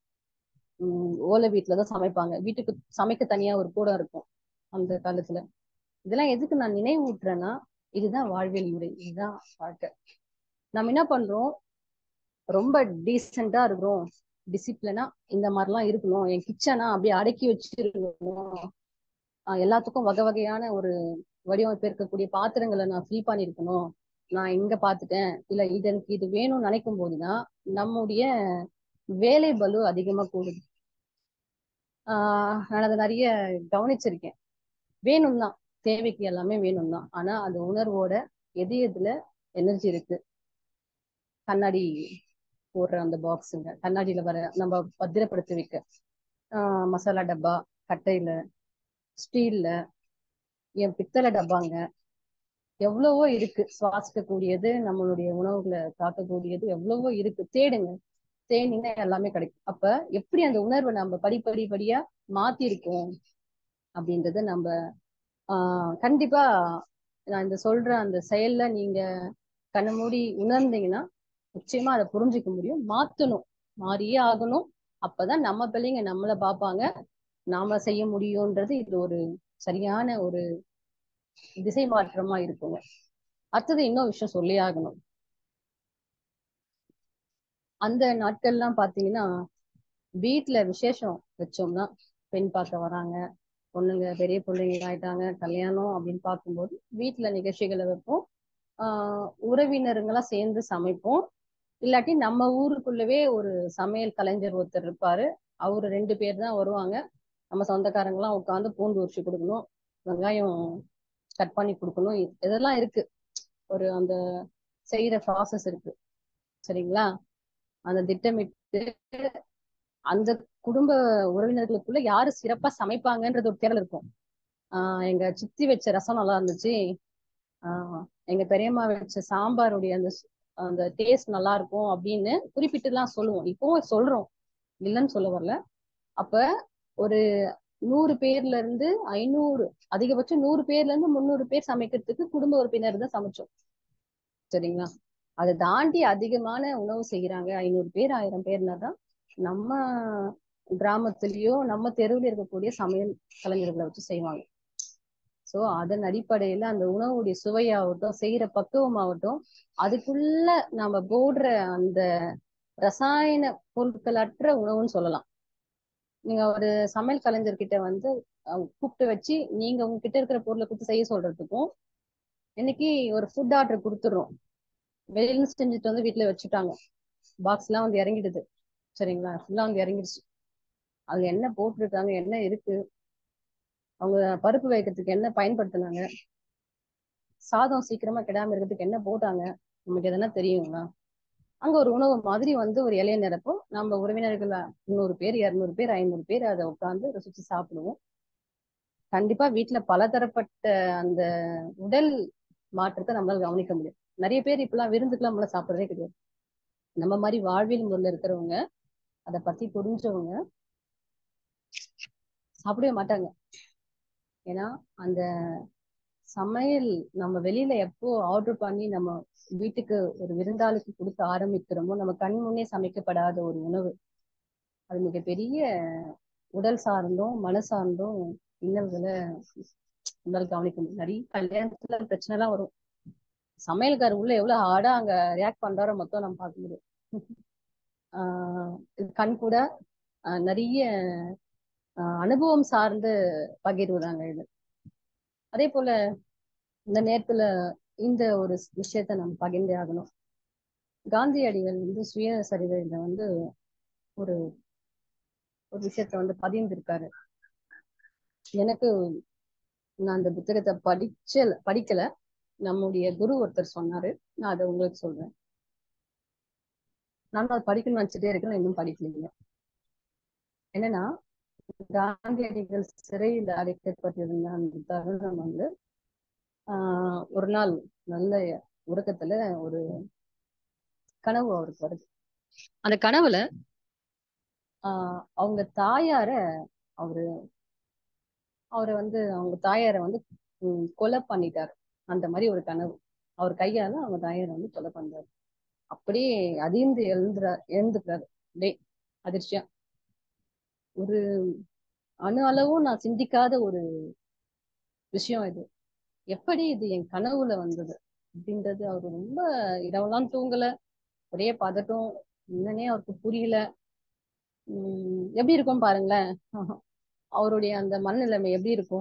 உம் ஓலை வீட்டுலதான் சமைப்பாங்க வீட்டுக்கு சமைக்க தனியா ஒரு கூடம் இருக்கும் அந்த காலத்துல இதெல்லாம் எதுக்கு நான் நினைவூட்டுறேன்னா இதுதான் வாழ்வியல் முறை இதுதான் வாழ்க்கை நம்ம என்ன பண்றோம் ரொம்ப டீசெண்டா இருக்கிறோம் டிசிப்ளினா இந்த மாதிரிலாம் இருக்கணும் என் கிச்சனா அப்படியே அடக்கி வச்சிருக்கணும் எல்லாத்துக்கும் வகை வகையான ஒரு வடிவமைப்பு இருக்கக்கூடிய பாத்திரங்களை நான் ஃபில் பண்ணிருக்கணும் நான் எங்க பாத்துட்டேன் இல்ல இது எனக்கு இது வேணும்னு நினைக்கும் போதுதான் நம்முடைய வேலை பலு அதிகமா கூடுது ஆஹ் நான் அதை நிறைய கவனிச்சிருக்கேன் வேணும் தான் தேவைக்கு எல்லாமே வேணும் தான் ஆனா அந்த உணர்வோட எது எதுல எனர்ஜி இருக்கு கண்ணாடி போடுற அந்த பாக்ஸுங்க கண்ணாடியில வர நம்ம பத்திரப்படுத்தி வைக்க ஆஹ் மசாலா டப்பா கட்டையில ஸ்டீல்ல என் பித்தளை டப்பாங்க எவ்வளவோ இருக்கு சுவாசிக்க கூடியது நம்மளுடைய உணவுகளை காக்கக்கூடியது எவ்வளவோ இருக்கு தேடுங்க தேடினா எல்லாமே கிடைக்கும் அப்ப எப்படி அந்த உணர்வை நம்ம படிப்படி படியா மாத்தி இருக்கோம் அப்படின்றத நம்ம ஆஹ் கண்டிப்பா நான் இந்த சொல்ற அந்த செயல்ல நீங்க கண்ண மூடி உணர்ந்தீங்கன்னா நிச்சயமா அதை புரிஞ்சுக்க முடியும் மாத்தணும் மாறியே ஆகணும் அப்பதான் நம்ம பிள்ளைங்க நம்மளை பார்ப்பாங்க நாம செய்ய முடியும்ன்றது இது ஒரு சரியான ஒரு திசை மாற்றமா இருக்குங்க அடுத்தது இன்னொரு விஷயம் சொல்லி ஆகணும் அந்த நாட்கள்லாம் பாத்தீங்கன்னா வீட்டுல விசேஷம் வச்சோம்னா பெண் பார்க்க வராங்க பொண்ணுங்க பெரிய பிள்ளைங்க ஆயிட்டாங்க கல்யாணம் அப்படின்னு பார்க்கும்போது வீட்டுல நிகழ்ச்சிகளை வைப்போம் ஆஹ் உறவினருங்கெல்லாம் சேர்ந்து சமைப்போம் இல்லாட்டி நம்ம ஊருக்குள்ளவே ஒரு சமையல் கலைஞர் ஒருத்தர் இருப்பாரு அவரு ரெண்டு பேர் தான் வருவாங்க நம்ம சொந்தக்காரங்களாம் உட்காந்து பூண்டு உரிச்சு கொடுக்கணும் வெங்காயம் கட் பண்ணி கொடுக்கணும் இதெல்லாம் இருக்கு ஒரு அந்த செய்யற ப்ராசஸ் இருக்கு சரிங்களா அந்த திட்டமிட்டு அந்த குடும்ப உறவினர்களுக்குள்ள யாரு சிறப்பா சமைப்பாங்கன்றது ஒரு தேடல் இருக்கும் ஆஹ் எங்க சித்தி வச்ச ரசம் நல்லா இருந்துச்சு ஆஹ் எங்க பெரியம்மா வச்ச சாம்பாருடைய அந்த அந்த டேஸ்ட் நல்லா இருக்கும் அப்படின்னு குறிப்பிட்டுலாம் சொல்லுவோம் இப்பவும் சொல்றோம் இல்லைன்னு சொல்ல வரல அப்ப ஒரு நூறு பேர்ல இருந்து ஐநூறு அதிகபட்சம் நூறு பேர்ல இருந்து முந்நூறு பேர் சமைக்கிறதுக்கு குடும்ப உறுப்பினர் தான் சமைச்சோம் சரிங்களா அதை தாண்டி அதிகமான உணவு செய்யறாங்க ஐநூறு பேர் ஆயிரம் பேர்னா தான் நம்ம கிராமத்திலயோ நம்ம தெருவில் இருக்கக்கூடிய சமையல் கலைஞர்களை வச்சு செய்வாங்க சோ அதன் அடிப்படையில அந்த உணவுடைய சுவையாகட்டும் செய்யற பக்குவமாகட்டும் அதுக்குள்ள நாம போடுற அந்த ரசாயன பொருட்களற்ற உணவுன்னு சொல்லலாம் நீங்க ஒரு சமையல் கலைஞர்கிட்ட வந்து கூப்பிட்டு வச்சு நீங்க உங்ககிட்ட இருக்கிற பொருளை கொடுத்து செய்ய சொல்றதுக்கும் இன்னைக்கு ஒரு ஃபுட் ஆர்டர் கொடுத்துடுறோம் வெளியில செஞ்சுட்டு வந்து வீட்டுல வச்சுட்டாங்க பாக்ஸ் எல்லாம் வந்து இறங்கிடுது சரிங்களா ஃபுல்லா வந்து இறங்கிடுச்சு அதுல என்ன போட்டிருக்காங்க என்ன இருக்கு அவங்க பருப்பு வைக்கிறதுக்கு என்ன பயன்படுத்தினாங்க சாதம் சீக்கிரமா கெடாம இருக்கிறதுக்கு என்ன போட்டாங்க நமக்கு எதனா தெரியுங்களா அங்க ஒரு உணவு மாதிரி வந்து ஒரு இலைய நிரப்போ நம்ம உறவினர்கள் முந்நூறு பேர் இருநூறு பேர் ஐநூறு பேர் அதை உட்காந்து ரசிச்சு சாப்பிடுவோம் கண்டிப்பா வீட்டுல பலதரப்பட்ட அந்த உடல் மாற்றத்தை நம்மளால கவனிக்க முடியும் நிறைய பேர் இப்பெல்லாம் விருந்துக்கெல்லாம் நம்மளால சாப்பிடறதே கிடையாது நம்ம மாதிரி வாழ்வியல் முறையில் இருக்கிறவங்க அதை பத்தி புரிஞ்சவங்க சாப்பிடவே மாட்டாங்க ஏன்னா அந்த சமையல் நம்ம வெளியில எப்போ ஆர்டர் பண்ணி நம்ம வீட்டுக்கு ஒரு விருந்தாளுக்கு கொடுக்க ஆரம்பிக்கிறோமோ நம்ம கண் முன்னே சமைக்கப்படாத ஒரு உணவு அது மிகப்பெரிய உடல் சார்ந்தும் மன சார்ந்தும் இன்னல்களை உடல் கவனிக்க முடியும் நிறைய கல்யாணத்துல பிரச்சனை எல்லாம் வரும் சமையல்கார் உள்ள எவ்வளவு ஹார்டா அங்க ரியாக்ட் பண்றாரோ மொத்தம் நம்ம பார்க்க முடியும் ஆஹ் கண் கூட நிறைய அனுபவம் சார்ந்து பகிர்வுதாங்க இது அதே போல இந்த நேரத்துல இந்த ஒரு விஷயத்த நம்ம பகிர்ந்தே ஆகணும் காந்தியடிகள் வந்து சுயசரிதையில வந்து ஒரு ஒரு விஷயத்த வந்து பதிந்திருக்காரு எனக்கு நான் அந்த புத்தகத்தை படிச்ச படிக்கல நம்முடைய குரு ஒருத்தர் சொன்னாரு நான் அதை உங்களுக்கு சொல்றேன் நானும் அதை படிக்கணும்னு நினைச்சிட்டே இருக்கேன் இன்னும் படிக்கலைங்க என்னன்னா காந்தியடிகள் சிறையில் அடைக்கப்பட்டிருந்த அந்த தருணம் வந்து ஆஹ் ஒரு நாள் நல்ல உறக்கத்துல ஒரு கனவு அவருக்கு வருது அந்த கனவுல ஆஹ் அவங்க தாயார அவரு அவரை வந்து அவங்க தாயாரை வந்து கொலை பண்ணிட்டாரு அந்த மாதிரி ஒரு கனவு அவர் கையால அவங்க தாயாரை வந்து கொலை பண்றாரு அப்படியே அதிர்ந்து எழுந்துறாரு எழுந்துக்கிறாரு டே அதிர்ச்சியா ஒரு அணு அளவும் நான் சிந்திக்காத ஒரு விஷயம் இது எப்படி இது என் கனவுல வந்தது அப்படின்றது அவர் ரொம்ப இரவெல்லாம் தூங்கல ஒரே பதட்டம் என்னன்னே அவருக்கு புரியல உம் எப்படி இருக்கும் பாருங்களேன் அவருடைய அந்த மனநிலைமை எப்படி இருக்கும்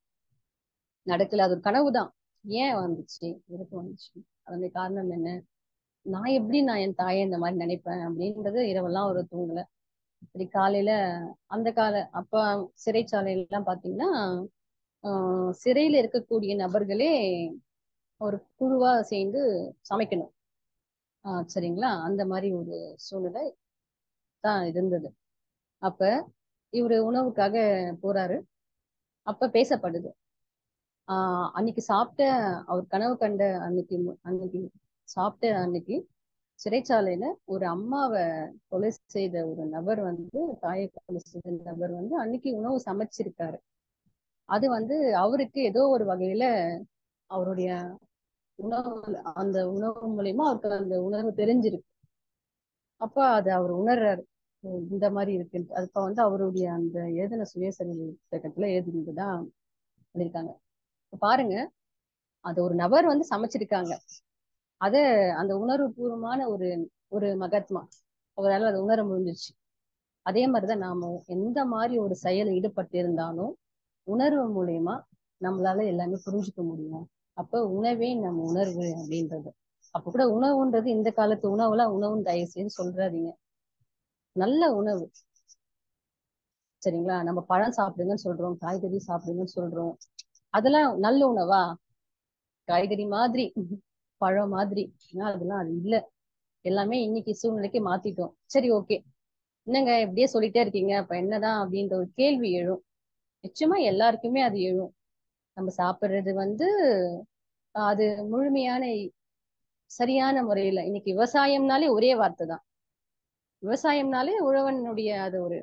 நடக்கல அது ஒரு கனவுதான் ஏன் வந்துச்சு எதுக்கு வந்துச்சு அதனுடைய காரணம் என்ன நான் எப்படி நான் என் தாயை இந்த மாதிரி நினைப்பேன் அப்படின்றது இரவெல்லாம் ஒரு தூங்கல சரி காலையில அந்த கால அப்ப சிறைச்சாலையில எல்லாம் பாத்தீங்கன்னா ஆஹ் சிறையில இருக்கக்கூடிய நபர்களே ஒரு குழுவா சேர்ந்து சமைக்கணும் ஆஹ் சரிங்களா அந்த மாதிரி ஒரு சூழ்நிலை தான் இருந்தது அப்ப இவரு உணவுக்காக போறாரு அப்ப பேசப்படுது ஆஹ் அன்னைக்கு சாப்பிட்ட அவர் கனவு கண்ட அன்னைக்கு அன்னைக்கு சாப்பிட்ட அன்னைக்கு சிறைச்சாலையில ஒரு அம்மாவை கொலை செய்த ஒரு நபர் வந்து தாயை கொலை செய்த நபர் வந்து அன்னைக்கு உணவு சமைச்சிருக்காரு அது வந்து அவருக்கு ஏதோ ஒரு வகையில அவருடைய உணவு அந்த உணவு மூலியமா அவருக்கு அந்த உணர்வு தெரிஞ்சிருக்கு அப்ப அது அவர் உணர்றாரு இந்த மாதிரி இருக்கு அப்ப வந்து அவருடைய அந்த ஏதன சுயசரிதை புத்தகத்துல எழுதினதுதான் பண்ணிருக்காங்க பாருங்க அது ஒரு நபர் வந்து சமைச்சிருக்காங்க அத அந்த உணர்வு பூர்வமான ஒரு ஒரு மகாத்மா அவரால் அதை உணர முடிஞ்சிச்சு அதே மாதிரிதான் நாம எந்த மாதிரி ஒரு செயல் ஈடுபட்டு இருந்தாலும் உணர்வு மூலியமா நம்மளால எல்லாமே புரிஞ்சுக்க முடியும் அப்ப உணவே நம்ம உணர்வு அப்படின்றது அப்ப கூட உணவுன்றது இந்த காலத்து உணவுலாம் உணவுன்னு தயவு செய்து சொல்றாதீங்க நல்ல உணவு சரிங்களா நம்ம பழம் சாப்பிடுங்கன்னு சொல்றோம் காய்கறி சாப்பிடுங்கன்னு சொல்றோம் அதெல்லாம் நல்ல உணவா காய்கறி மாதிரி பழம் மாதிரி அதெல்லாம் அது இல்ல எல்லாமே இன்னைக்கு சூழ்நிலைக்கு மாத்திட்டோம் சரி ஓகே என்னங்க இப்படியே சொல்லிட்டே இருக்கீங்க அப்ப என்னதான் அப்படின்ற ஒரு கேள்வி எழும் நிச்சயமா எல்லாருக்குமே அது எழும் நம்ம சாப்பிடுறது வந்து அது முழுமையான சரியான முறையில இன்னைக்கு விவசாயம்னாலே ஒரே வார்த்தை தான் விவசாயம்னாலே உழவனுடைய அது ஒரு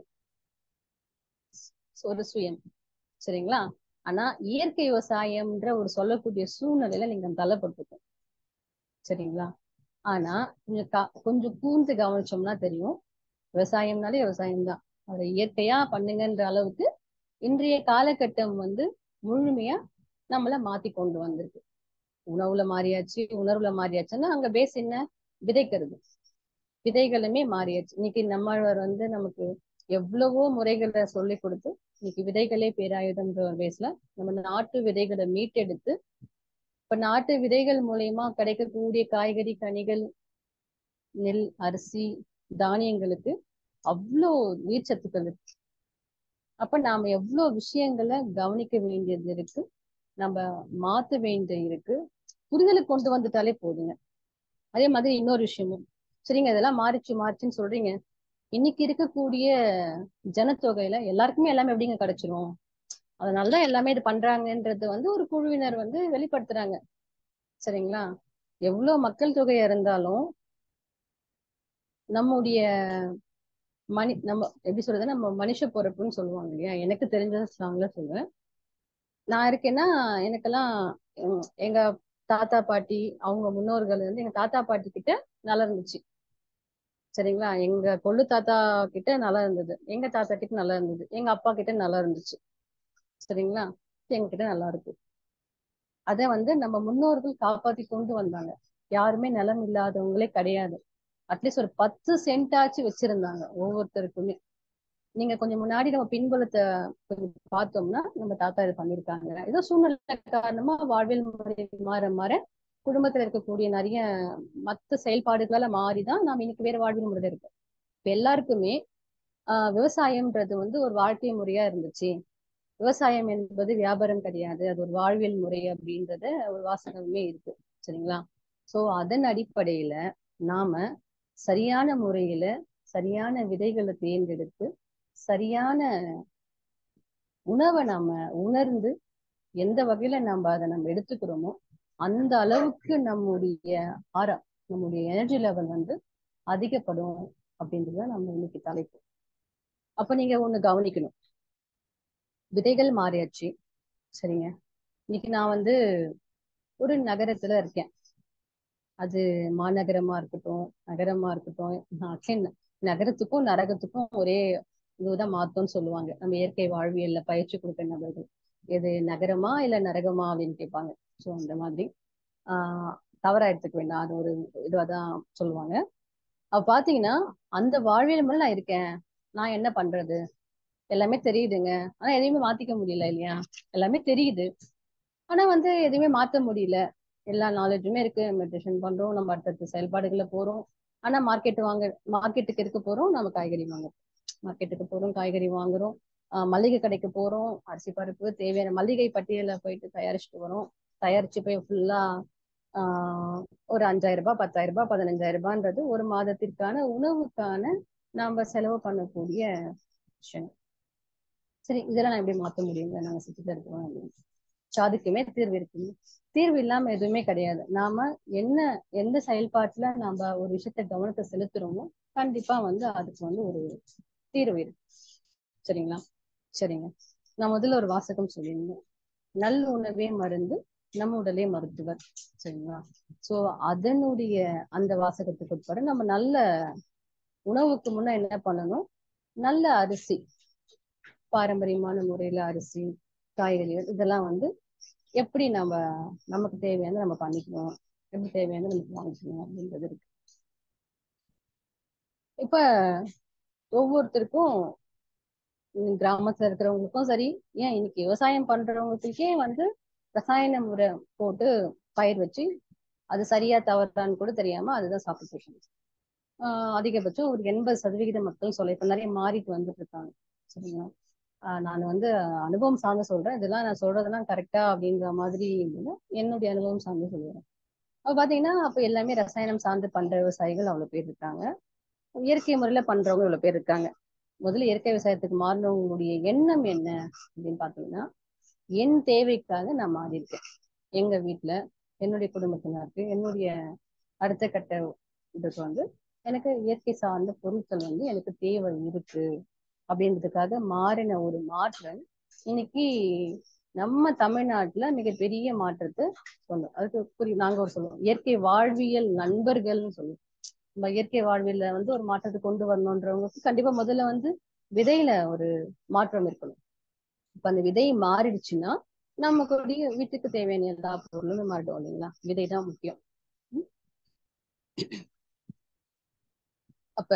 ஒரு சுயம் சரிங்களா ஆனா இயற்கை விவசாயம்ன்ற ஒரு சொல்லக்கூடிய சூழ்நிலையில நீங்க தள்ளப்பட்டிருக்கோம் சரிங்களா ஆனா கொஞ்சம் கா- கொஞ்சம் கூர்ந்து கவனிச்சோம்னா தெரியும் விவசாயம்னாலே விவசாயம்தான் அதை இயற்கையா பண்ணுங்கன்ற அளவுக்கு இன்றைய காலகட்டம் வந்து முழுமையா நம்மள மாத்தி கொண்டு வந்திருக்கு உணவுல மாறியாச்சு உணர்வுல மாறியாச்சுன்னா அங்க பேஸ் என்ன விதைக்கிறது விதைகளுமே மாறியாச்சு இன்னைக்கு நம்மாழ்வார் வந்து நமக்கு எவ்வளவோ முறைகளை சொல்லி கொடுத்து இன்னைக்கு விதைகளே பேராயுதம்ன்ற ஒரு பேஸ்ல நம்ம நாட்டு விதைகளை மீட்டெடுத்து இப்ப நாட்டு விதைகள் மூலயமா கிடைக்கக்கூடிய காய்கறி கனிகள் நெல் அரிசி தானியங்களுக்கு அவ்வளோ நீர்ச்சத்துக்கள் இருக்கு அப்ப நாம எவ்வளவு விஷயங்களை கவனிக்க வேண்டியது இருக்கு நம்ம மாத்த வேண்டியது இருக்கு புரிதலுக்கு கொண்டு வந்துட்டாலே போதுங்க அதே மாதிரி இன்னொரு விஷயமும் சரிங்க இதெல்லாம் மாறிச்சு மாறிச்சுன்னு சொல்றீங்க இன்னைக்கு இருக்கக்கூடிய ஜனத்தொகையில எல்லாருக்குமே எல்லாமே எப்படிங்க கிடைச்சிரும் அதனாலதான் எல்லாமே இது பண்றாங்கன்றது வந்து ஒரு குழுவினர் வந்து வெளிப்படுத்துறாங்க சரிங்களா எவ்வளவு மக்கள் தொகை இருந்தாலும் நம்முடைய மனி நம்ம எப்படி சொல்றது நம்ம மனுஷ பொறுப்புன்னு சொல்லுவாங்க இல்லையா எனக்கு தெரிஞ்ச ஸ்லாங்ல சொல்லுவேன் நான் இருக்கேன்னா எனக்கெல்லாம் உம், எங்க தாத்தா பாட்டி அவங்க முன்னோர்கள் வந்து எங்க தாத்தா பாட்டி கிட்ட நல்லா இருந்துச்சு சரிங்களா எங்க கொள்ளு தாத்தா கிட்ட நல்லா இருந்தது எங்க தாத்தா கிட்ட நல்லா இருந்தது எங்க அப்பா கிட்ட நல்லா இருந்துச்சு சரிங்களா எங்க கிட்ட நல்லா இருக்கு அத வந்து நம்ம முன்னோர்கள் காப்பாத்தி கொண்டு வந்தாங்க யாருமே நிலம் இல்லாதவங்களே கிடையாது அட்லீஸ்ட் ஒரு பத்து சென்டாச்சு வச்சிருந்தாங்க ஒவ்வொருத்தருக்குமே நீங்க கொஞ்சம் முன்னாடி நம்ம பின்புலத்தை கொஞ்சம் பார்த்தோம்னா நம்ம தாத்தா இது பண்ணிருக்காங்க ஏதோ சூழ்நிலை காரணமா வாழ்வியல் முறை மாற மாற குடும்பத்துல இருக்கக்கூடிய நிறைய மத்த செயல்பாடுகளால மாறிதான் நாம் இன்னைக்கு வேற வாழ்வியல் முறையில இருக்கோம் இப்ப எல்லாருக்குமே ஆஹ் விவசாயம்ன்றது வந்து ஒரு வாழ்க்கை முறையா இருந்துச்சு விவசாயம் என்பது வியாபாரம் கிடையாது அது ஒரு வாழ்வியல் முறை அப்படின்றத ஒரு வாசகமே இருக்கு சரிங்களா சோ அதன் அடிப்படையில நாம சரியான முறையில சரியான விதைகளை தேர்ந்தெடுத்து சரியான உணவை நாம உணர்ந்து எந்த வகையில நம்ம அதை நம்ம எடுத்துக்கிறோமோ அந்த அளவுக்கு நம்முடைய ஆரா நம்முடைய எனர்ஜி லெவல் வந்து அதிகப்படும் அப்படின்றத நம்ம இன்னைக்கு தலைப்பு அப்ப நீங்க ஒண்ணு கவனிக்கணும் விதைகள் மாறியாச்சு சரிங்க இன்னைக்கு நான் வந்து ஒரு நகரத்துல இருக்கேன் அது மாநகரமா இருக்கட்டும் நகரமா இருக்கட்டும் நான் again நகரத்துக்கும் நரகத்துக்கும் ஒரே இதுதான் மாத்தோம்னு சொல்லுவாங்க நம்ம இயற்கை வாழ்வியல்ல பயிற்சி கொடுக்குற நபர்கள் எது நகரமா இல்ல நரகமா அப்படின்னு கேட்பாங்க ஸோ அந்த மாதிரி ஆஹ் தவறா எடுத்துக்க வேண்டாம் அது ஒரு இதுவாதான் சொல்லுவாங்க அப்ப பாத்தீங்கன்னா அந்த வாழ்வியல் முறை நான் இருக்கேன் நான் என்ன பண்றது எல்லாமே தெரியுதுங்க ஆனா எதையுமே மாத்திக்க முடியல இல்லையா எல்லாமே தெரியுது ஆனா வந்து எதுவுமே மாத்த முடியல எல்லா நாலேஜுமே இருக்கு மெடிடேஷன் பண்றோம் நம்ம அடுத்தடுத்த செயல்பாடுகள்ல போறோம் ஆனா மார்க்கெட் வாங்க மார்க்கெட்டுக்கு இருக்க போறோம் நம்ம காய்கறி வாங்க மார்க்கெட்டுக்கு போறோம் காய்கறி வாங்குறோம் ஆஹ் மளிகை கடைக்கு போறோம் அரிசி பருப்பு தேவையான மளிகை பட்டியலை போயிட்டு தயாரிச்சுட்டு வரோம் தயாரிச்சு போய் ஃபுல்லா ஆஹ் ஒரு அஞ்சாயிரம் ரூபாய் பத்தாயிரம் ரூபாய் பதினஞ்சாயிரம் ரூபான்றது ஒரு மாதத்திற்கான உணவுக்கான நாம செலவு பண்ணக்கூடிய விஷயம் சரி இதெல்லாம் நான் எப்படி மாத்த முடியுங்க நாங்க சுத்திட்டு இருக்கிறோம் அப்படின்னு So, அதுக்குமே தீர்வு இருக்குங்க தீர்வு இல்லாம எதுவுமே கிடையாது நாம என்ன எந்த செயல்பாட்டுல நாம ஒரு விஷயத்த கவனத்தை செலுத்துறோமோ கண்டிப்பா வந்து அதுக்கு வந்து ஒரு தீர்வு இருக்கு சரிங்களா சரிங்க நான் முதல்ல ஒரு வாசகம் சொல்லியிருந்தேன் நல் உணவே மருந்து நம்ம உடலே மருத்துவர் சரிங்களா சோ அதனுடைய அந்த வாசகத்துக்கு உட்பட நம்ம நல்ல உணவுக்கு முன்ன என்ன பண்ணணும் நல்ல அரிசி பாரம்பரியமான முறையில அரிசி காய்கறிகள் இதெல்லாம் வந்து எப்படி நம்ம நமக்கு தேவையானது நம்ம பண்ணிக்கணும் எப்படி தேவையானது நமக்கு வாங்கிக்கணும் அப்படின்றது இருக்கு இப்ப ஒவ்வொருத்தருக்கும் உம் கிராமத்துல இருக்கிறவங்களுக்கும் சரி ஏன் இன்னைக்கு விவசாயம் பண்றவங்களுக்கே வந்து ரசாயன முறை போட்டு பயிர் வச்சு அது சரியா தவறான்னு கூட தெரியாம அதுதான் சாப்பிட்டு இருக்காங்க ஆஹ் அதிகபட்சம் ஒரு எண்பது சதவிகித மக்கள் சொல்ல இப்ப நிறைய மாறிட்டு வந்துட்டு இருக்காங்க சரிங்களா ஆஹ் நான் வந்து அனுபவம் சார்ந்து சொல்றேன் இதெல்லாம் நான் சொல்றதெல்லாம் கரெக்டா அப்படின்ற மாதிரி இல்லைன்னா என்னுடைய அனுபவம் சார்ந்து சொல்லுவேன் அப்ப பாத்தீங்கன்னா அப்ப எல்லாமே ரசாயனம் சார்ந்து பண்ற விவசாயிகள் அவ்வளவு பேர் இருக்காங்க இயற்கை முறையில பண்றவங்க இவ்வளவு பேர் இருக்காங்க முதல்ல இயற்கை விவசாயத்துக்கு மாறினவங்களுடைய எண்ணம் என்ன அப்படின்னு பாத்தீங்கன்னா என் தேவைக்காக நான் மாறி இருக்கேன் எங்க வீட்டுல என்னுடைய குடும்பத்தினருக்கு என்னுடைய அடுத்த கட்ட இதுக்கு வந்து எனக்கு இயற்கை சார்ந்த பொருட்கள் வந்து எனக்கு தேவை இருக்கு அப்படின்றதுக்காக மாறின ஒரு மாற்றம் இன்னைக்கு நம்ம தமிழ்நாட்டுல மிகப்பெரிய மாற்றத்தை சொல்லும் அதுக்கு புரிய நாங்க ஒரு சொல்லுவோம் இயற்கை வாழ்வியல் நண்பர்கள்னு சொல்லுவோம் நம்ம இயற்கை வாழ்வியல்ல வந்து ஒரு மாற்றத்தை கொண்டு வரணுன்றவங்களுக்கு கண்டிப்பா முதல்ல வந்து விதையில ஒரு மாற்றம் இருக்கணும் இப்ப அந்த விதை மாறிடுச்சுன்னா நமக்குடைய வீட்டுக்கு தேவையான எல்லா பொருளும் மாறிடும் இல்லைங்களா விதை தான் முக்கியம் உம் அப்ப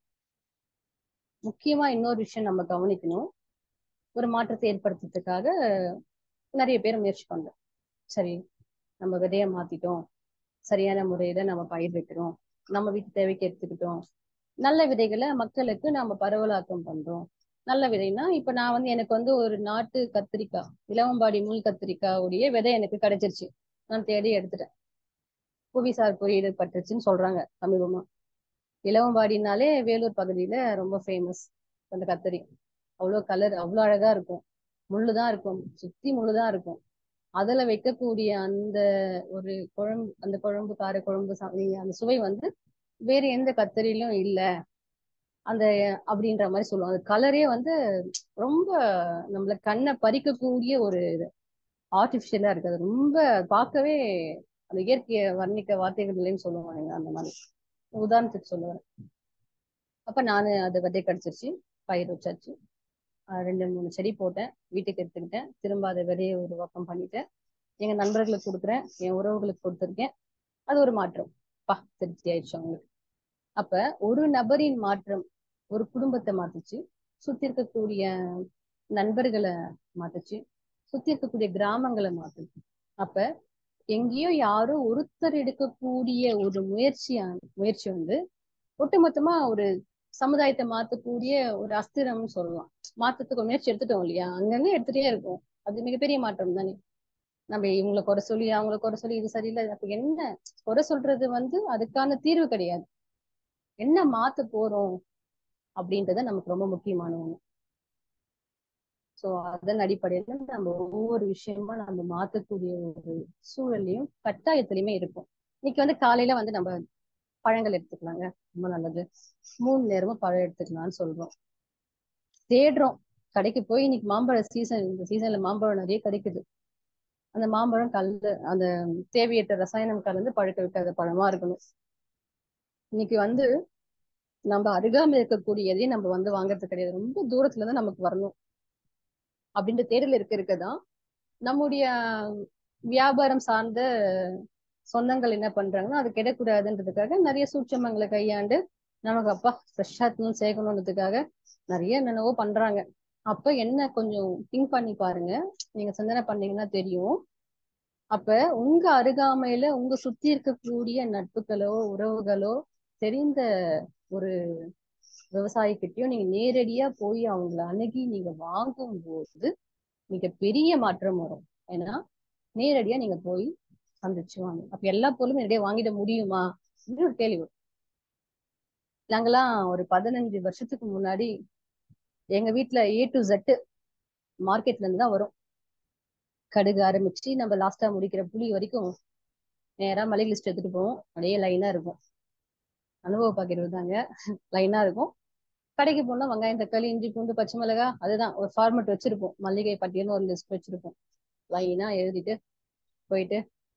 முக்கியமா இன்னொரு விஷயம் நம்ம கவனிக்கணும் ஒரு மாற்றத்தை ஏற்படுத்துறதுக்காக நிறைய பேர் முயற்சி பண்றோம் சரி நம்ம விதைய மாத்திட்டோம் சரியான முறையில நம்ம பயிர் வைக்கிறோம் நம்ம வீட்டு தேவைக்கு எடுத்துக்கிட்டோம் நல்ல விதைகளை மக்களுக்கு நாம பரவலாக்கம் பண்றோம் நல்ல விதைனா இப்ப நான் வந்து எனக்கு வந்து ஒரு நாட்டு கத்திரிக்காய் இளவம்பாடி முள் கத்திரிக்காவுடைய விதை எனக்கு கிடைச்சிருச்சு நான் தேடி எடுத்துட்டேன் புவிசார் குறியீடு பட்டுருச்சுன்னு சொல்றாங்க சமீபமா இளவம்பாடினாலே வேலூர் பகுதியில ரொம்ப ஃபேமஸ் அந்த கத்திரி அவ்வளோ கலர் அவ்வளோ அழகா இருக்கும் முள்ளுதான் இருக்கும் சுத்தி முள்ளுதான் இருக்கும் அதுல வைக்கக்கூடிய அந்த ஒரு குழம்பு அந்த குழம்பு கார குழம்பு சா- அந்த சுவை வந்து வேற எந்த கத்தரியிலும் இல்ல அந்த அப்படின்ற மாதிரி சொல்லுவோம் அது கலரே வந்து ரொம்ப நம்மள கண்ணை பறிக்கக்கூடிய ஒரு ஆர்டிபிஷியலா இருக்கு அது ரொம்ப பார்க்கவே அந்த இயற்கையை வர்ணிக்க வார்த்தைகள் இல்லைன்னு சொல்லுவாங்க அந்த மாதிரி உதாரணத்துக்கு சொல்லுவேன் அப்ப நானு அது விதை கிடைச்சிருச்சு பயிர் வச்சாச்சு ஆஹ் ரெண்டு மூணு செடி போட்டேன் வீட்டுக்கு எடுத்துக்கிட்டேன் திரும்ப அதை விதையை உருவாக்கம் பண்ணிட்டேன் எங்க நண்பர்களுக்கு கொடுக்குறேன் என் உறவுகளுக்கு கொடுத்துருக்கேன் அது ஒரு மாற்றம் பா திருப்தி ஆயிடுச்சு அவங்களுக்கு அப்ப ஒரு நபரின் மாற்றம் ஒரு குடும்பத்தை மாத்துச்சு சுத்தி இருக்கக்கூடிய நண்பர்களை மாத்துச்சு சுத்தி இருக்கக்கூடிய கிராமங்களை மாத்துச்சு அப்ப எங்கேயோ யாரோ ஒருத்தர் எடுக்கக்கூடிய ஒரு முயற்சியான முயற்சி வந்து ஒட்டுமொத்தமா ஒரு சமுதாயத்தை மாத்தக்கூடிய ஒரு அஸ்திரம்னு சொல்லலாம் மாற்றத்துக்கு ஒரு முயற்சி எடுத்துட்டோம் இல்லையா அங்கங்க எடுத்துட்டே இருக்கும் அது மிகப்பெரிய மாற்றம் தானே நம்ம இவங்களை குறை சொல்லி அவங்கள குறை சொல்லி இது சரியில்லை அப்ப என்ன குறை சொல்றது வந்து அதுக்கான தீர்வு கிடையாது என்ன மாத்த போறோம் அப்படின்றது நமக்கு ரொம்ப முக்கியமான ஒண்ணு சோ அதன் அடிப்படையில நம்ம ஒவ்வொரு விஷயமா நம்ம மாத்தக்கூடிய ஒரு சூழலையும் கட்டாயத்திலயுமே இருக்கும் இன்னைக்கு வந்து காலையில வந்து நம்ம பழங்கள் எடுத்துக்கலாங்க ரொம்ப நல்லது மூணு நேரமும் பழம் எடுத்துக்கலாம்னு சொல்றோம் தேடுறோம் கடைக்கு போய் இன்னைக்கு மாம்பழ சீசன் இந்த சீசன்ல மாம்பழம் நிறைய கிடைக்குது அந்த மாம்பழம் கலந்து அந்த தேவையற்ற ரசாயனம் கலந்து பழுக்க வைக்காத பழமா இருக்கணும் இன்னைக்கு வந்து நம்ம அருகாமையில் இருக்கக்கூடியதே நம்ம வந்து வாங்குறது கிடையாது ரொம்ப தூரத்துல தான் நமக்கு வரணும் அப்படின்ற தேடல் இருக்க இருக்கதான் நம்முடைய வியாபாரம் சார்ந்த சொந்தங்கள் என்ன பண்றாங்கன்னா அது கிடக்கூடாதுன்றதுக்காக நிறைய சூட்சமங்களை கையாண்டு நமக்கு அப்பா ஃப்ரெஷ்ஷா சேர்க்கணுன்றதுக்காக நிறைய என்னென்னவோ பண்றாங்க அப்ப என்ன கொஞ்சம் திங்க் பண்ணி பாருங்க நீங்க சிந்தனை பண்ணீங்கன்னா தெரியும் அப்ப உங்க அருகாமையில உங்க சுத்தி இருக்கக்கூடிய நட்புகளோ உறவுகளோ தெரிந்த ஒரு விவசாயிக்கிட்டயும் நீங்க நேரடியா போய் அவங்கள அணுகி நீங்க வாங்கும் போது மிக பெரிய மாற்றம் வரும் ஏன்னா நேரடியா நீங்க போய் சந்திச்சு வாங்க அப்ப எல்லா பொருளும் நேரடியா வாங்கிட முடியுமா அப்படின்னு ஒரு கேள்வி வரும் நாங்கெல்லாம் ஒரு பதினஞ்சு வருஷத்துக்கு முன்னாடி எங்க வீட்டுல ஏ டு ஜெட்டு மார்க்கெட்ல இருந்து தான் வரும் கடுகு ஆரம்பிச்சு நம்ம லாஸ்டா முடிக்கிற புளி வரைக்கும் நேரா மளிகை லிஸ்ட் எடுத்துட்டு போவோம் அப்படியே லைனா இருக்கும் அனுபவ பகிர்வு தாங்க லைனா இருக்கும் கடைக்கு போனா வெங்காயம் தக்காளி இஞ்சி பூண்டு பச்சை மிளகா அதுதான் ஒரு ஃபார்மெட் வச்சிருப்போம் மல்லிகை பட்டியல்னு ஒரு லிஸ்ட் வச்சிருப்போம் லைனா எழுதிட்டு போயிட்டு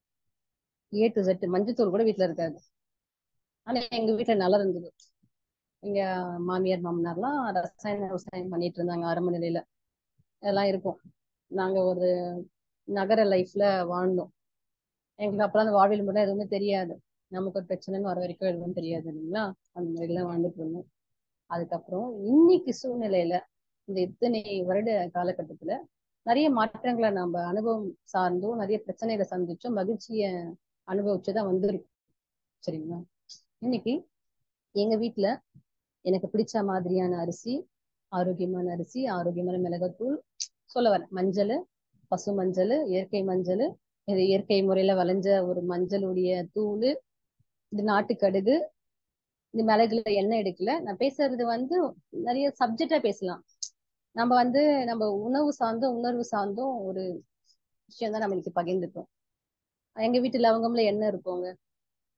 ஏ டு ஜெட் மஞ்சத்தூள் கூட வீட்டுல இருக்காது ஆனா எங்க வீட்டுல நல்லா இருந்தது எங்க மாமியார் மாமனார்லாம் ரசாயன விவசாயம் பண்ணிட்டு இருந்தாங்க ஆரம்ப நிலையில அதெல்லாம் இருக்கும் நாங்க ஒரு நகர லைஃப்ல வாழ்ந்தோம் எங்களுக்கு அப்பெல்லாம் அந்த வாழ்வியல் முறை எதுவுமே தெரியாது நமக்கு ஒரு பிரச்சனைன்னு வர வரைக்கும் எதுவும் தெரியாது இல்லைங்களா அந்த மாதிரிலாம் வாழ்ந்துட்டு இருந்தோம் அதுக்கப்புறம் இன்னைக்கு சூழ்நிலையில இந்த இத்தனை வருட காலகட்டத்துல நிறைய மாற்றங்களை நம்ம அனுபவம் சார்ந்தும் நிறைய பிரச்சனைகளை சந்திச்சோம் மகிழ்ச்சிய அனுபவிச்சுதான் வந்திருக்கு சரிங்களா இன்னைக்கு எங்க வீட்டுல எனக்கு பிடிச்ச மாதிரியான அரிசி ஆரோக்கியமான அரிசி ஆரோக்கியமான மிளகாத்தூள் சொல்ல வரேன் மஞ்சள் பசு மஞ்சள் இயற்கை மஞ்சள் இது இயற்கை முறையில விளைஞ்ச ஒரு மஞ்சளுடைய தூள் இது நாட்டுக்கடுகு இந்த மிளகுல எண்ணெய் எடுக்கல நான் பேசுறது வந்து நிறைய சப்ஜெக்டா பேசலாம் நம்ம வந்து நம்ம உணவு சார்ந்தும் உணர்வு சார்ந்தும் ஒரு விஷயம் தான் நம்ம இன்னைக்கு பகிர்ந்துட்டோம் எங்க வீட்டு லவங்கம்ல எண்ணெய் இருக்குங்க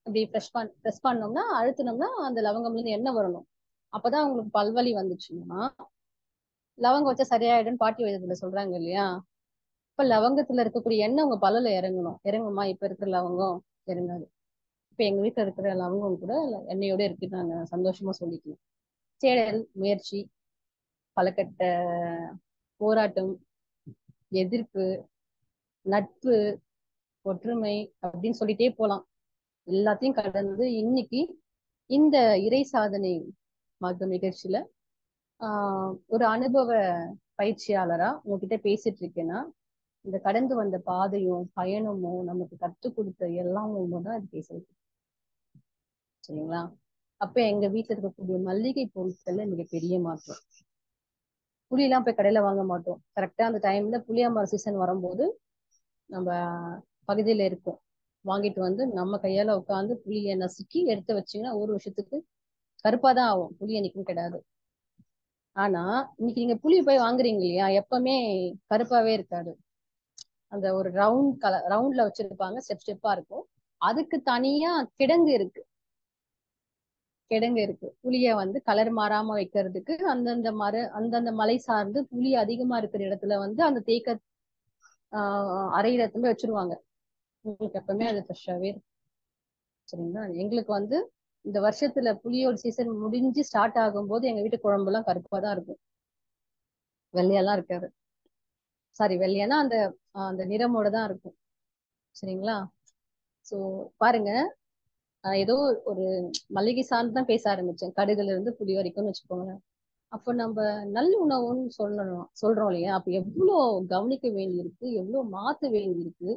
இப்படி ப்ரெஷ் பண் ப்ரெஸ் பண்ணோம்னா அழுத்தினோம்னா அந்த லவங்கம்ல இருந்து எண்ணெய் வரணும் அப்பதான் உங்களுக்கு பல்வலி வந்துச்சுன்னா லவங்கம் வச்சா சரியாயிடும்னு பாட்டி வைத்தியத்துல சொல்றாங்க இல்லையா இப்ப லவங்கத்துல இருக்கக்கூடிய எண்ணெய் உங்க பல்லுல இறங்கணும் இறங்குமா இப்ப இருக்கிற லவங்கம் இறங்காது இப்ப எங்க வீட்டுல இருக்கிற லவங்கம் கூட எண்ணெயோட இருக்கு நாங்க சந்தோஷமா சொல்லிக்கலாம் தேடல் முயற்சி பலக்கட்ட போராட்டம் எதிர்ப்பு நட்பு ஒற்றுமை அப்படின்னு சொல்லிட்டே போலாம் எல்லாத்தையும் கடந்து இன்னைக்கு இந்த இறை சாதனை மருத்துவ நிகழ்ச்சியில ஆஹ் ஒரு அனுபவ பயிற்சியாளரா உங்ககிட்ட பேசிட்டு இருக்கேன்னா இந்த கடந்து வந்த பாதையும் பயணமும் நமக்கு கற்றுக் கொடுத்த எல்லாமும் தான் இது பேசுறது சரிங்களா அப்ப எங்க வீட்டுல இருக்கக்கூடிய மல்லிகை பொருட்கள்ல மிகப்பெரிய மாற்றம் புளியெல்லாம் போய் கடையில வாங்க மாட்டோம் கரெக்டா அந்த டைம்ல புளியாமரம் சீசன் வரும்போது நம்ம பகுதியில இருக்கும் வாங்கிட்டு வந்து நம்ம கையால உட்காந்து புளியை நசுக்கி எடுத்து வச்சீங்கன்னா ஒரு வருஷத்துக்கு கருப்பாதான் ஆகும் புளி என்னைக்கும் கிடையாது ஆனா இன்னைக்கு நீங்க புளி போய் வாங்குறீங்க இல்லையா எப்பவுமே கருப்பாவே இருக்காது அந்த ஒரு ரவுண்ட் கலர் ரவுண்ட்ல வச்சிருப்பாங்க ஸ்டெப் ஸ்டெப்பா இருக்கும் அதுக்கு தனியா கிடங்கு இருக்கு கிடங்கு இருக்கு புளிய வந்து கலர் மாறாம வைக்கிறதுக்கு அந்தந்த மர அந்தந்த மலை சார்ந்து புளி அதிகமா இருக்கிற இடத்துல வந்து அந்த தேக்க ஆஹ் அரையிடத்துல வச்சிருவாங்க உங்களுக்கு எப்பவுமே அது ஃப்ரெஷ்ஷாவே இருக்கும் சரிங்களா எங்களுக்கு வந்து இந்த வருஷத்துல புளியோட சீசன் முடிஞ்சு ஸ்டார்ட் ஆகும்போது எங்க வீட்டு குழம்பு எல்லாம் கருப்பா தான் இருக்கும் வெள்ளையெல்லாம் இருக்காது சாரி வெள்ளையானா அந்த அந்த நிறமோட தான் இருக்கும் சரிங்களா சோ பாருங்க ஏதோ ஒரு மல்லிகை சார்ந்து தான் பேச ஆரம்பிச்சேன் கடுகுல இருந்து புளி வரைக்கும்னு வச்சுக்கோங்களேன் அப்போ நம்ம நல்ல உணவுன்னு சொல்லணும் சொல்றோம் இல்லையா அப்ப எவ்வளவு கவனிக்க வேண்டி இருக்கு எவ்வளவு மாத்த வேண்டி இருக்கு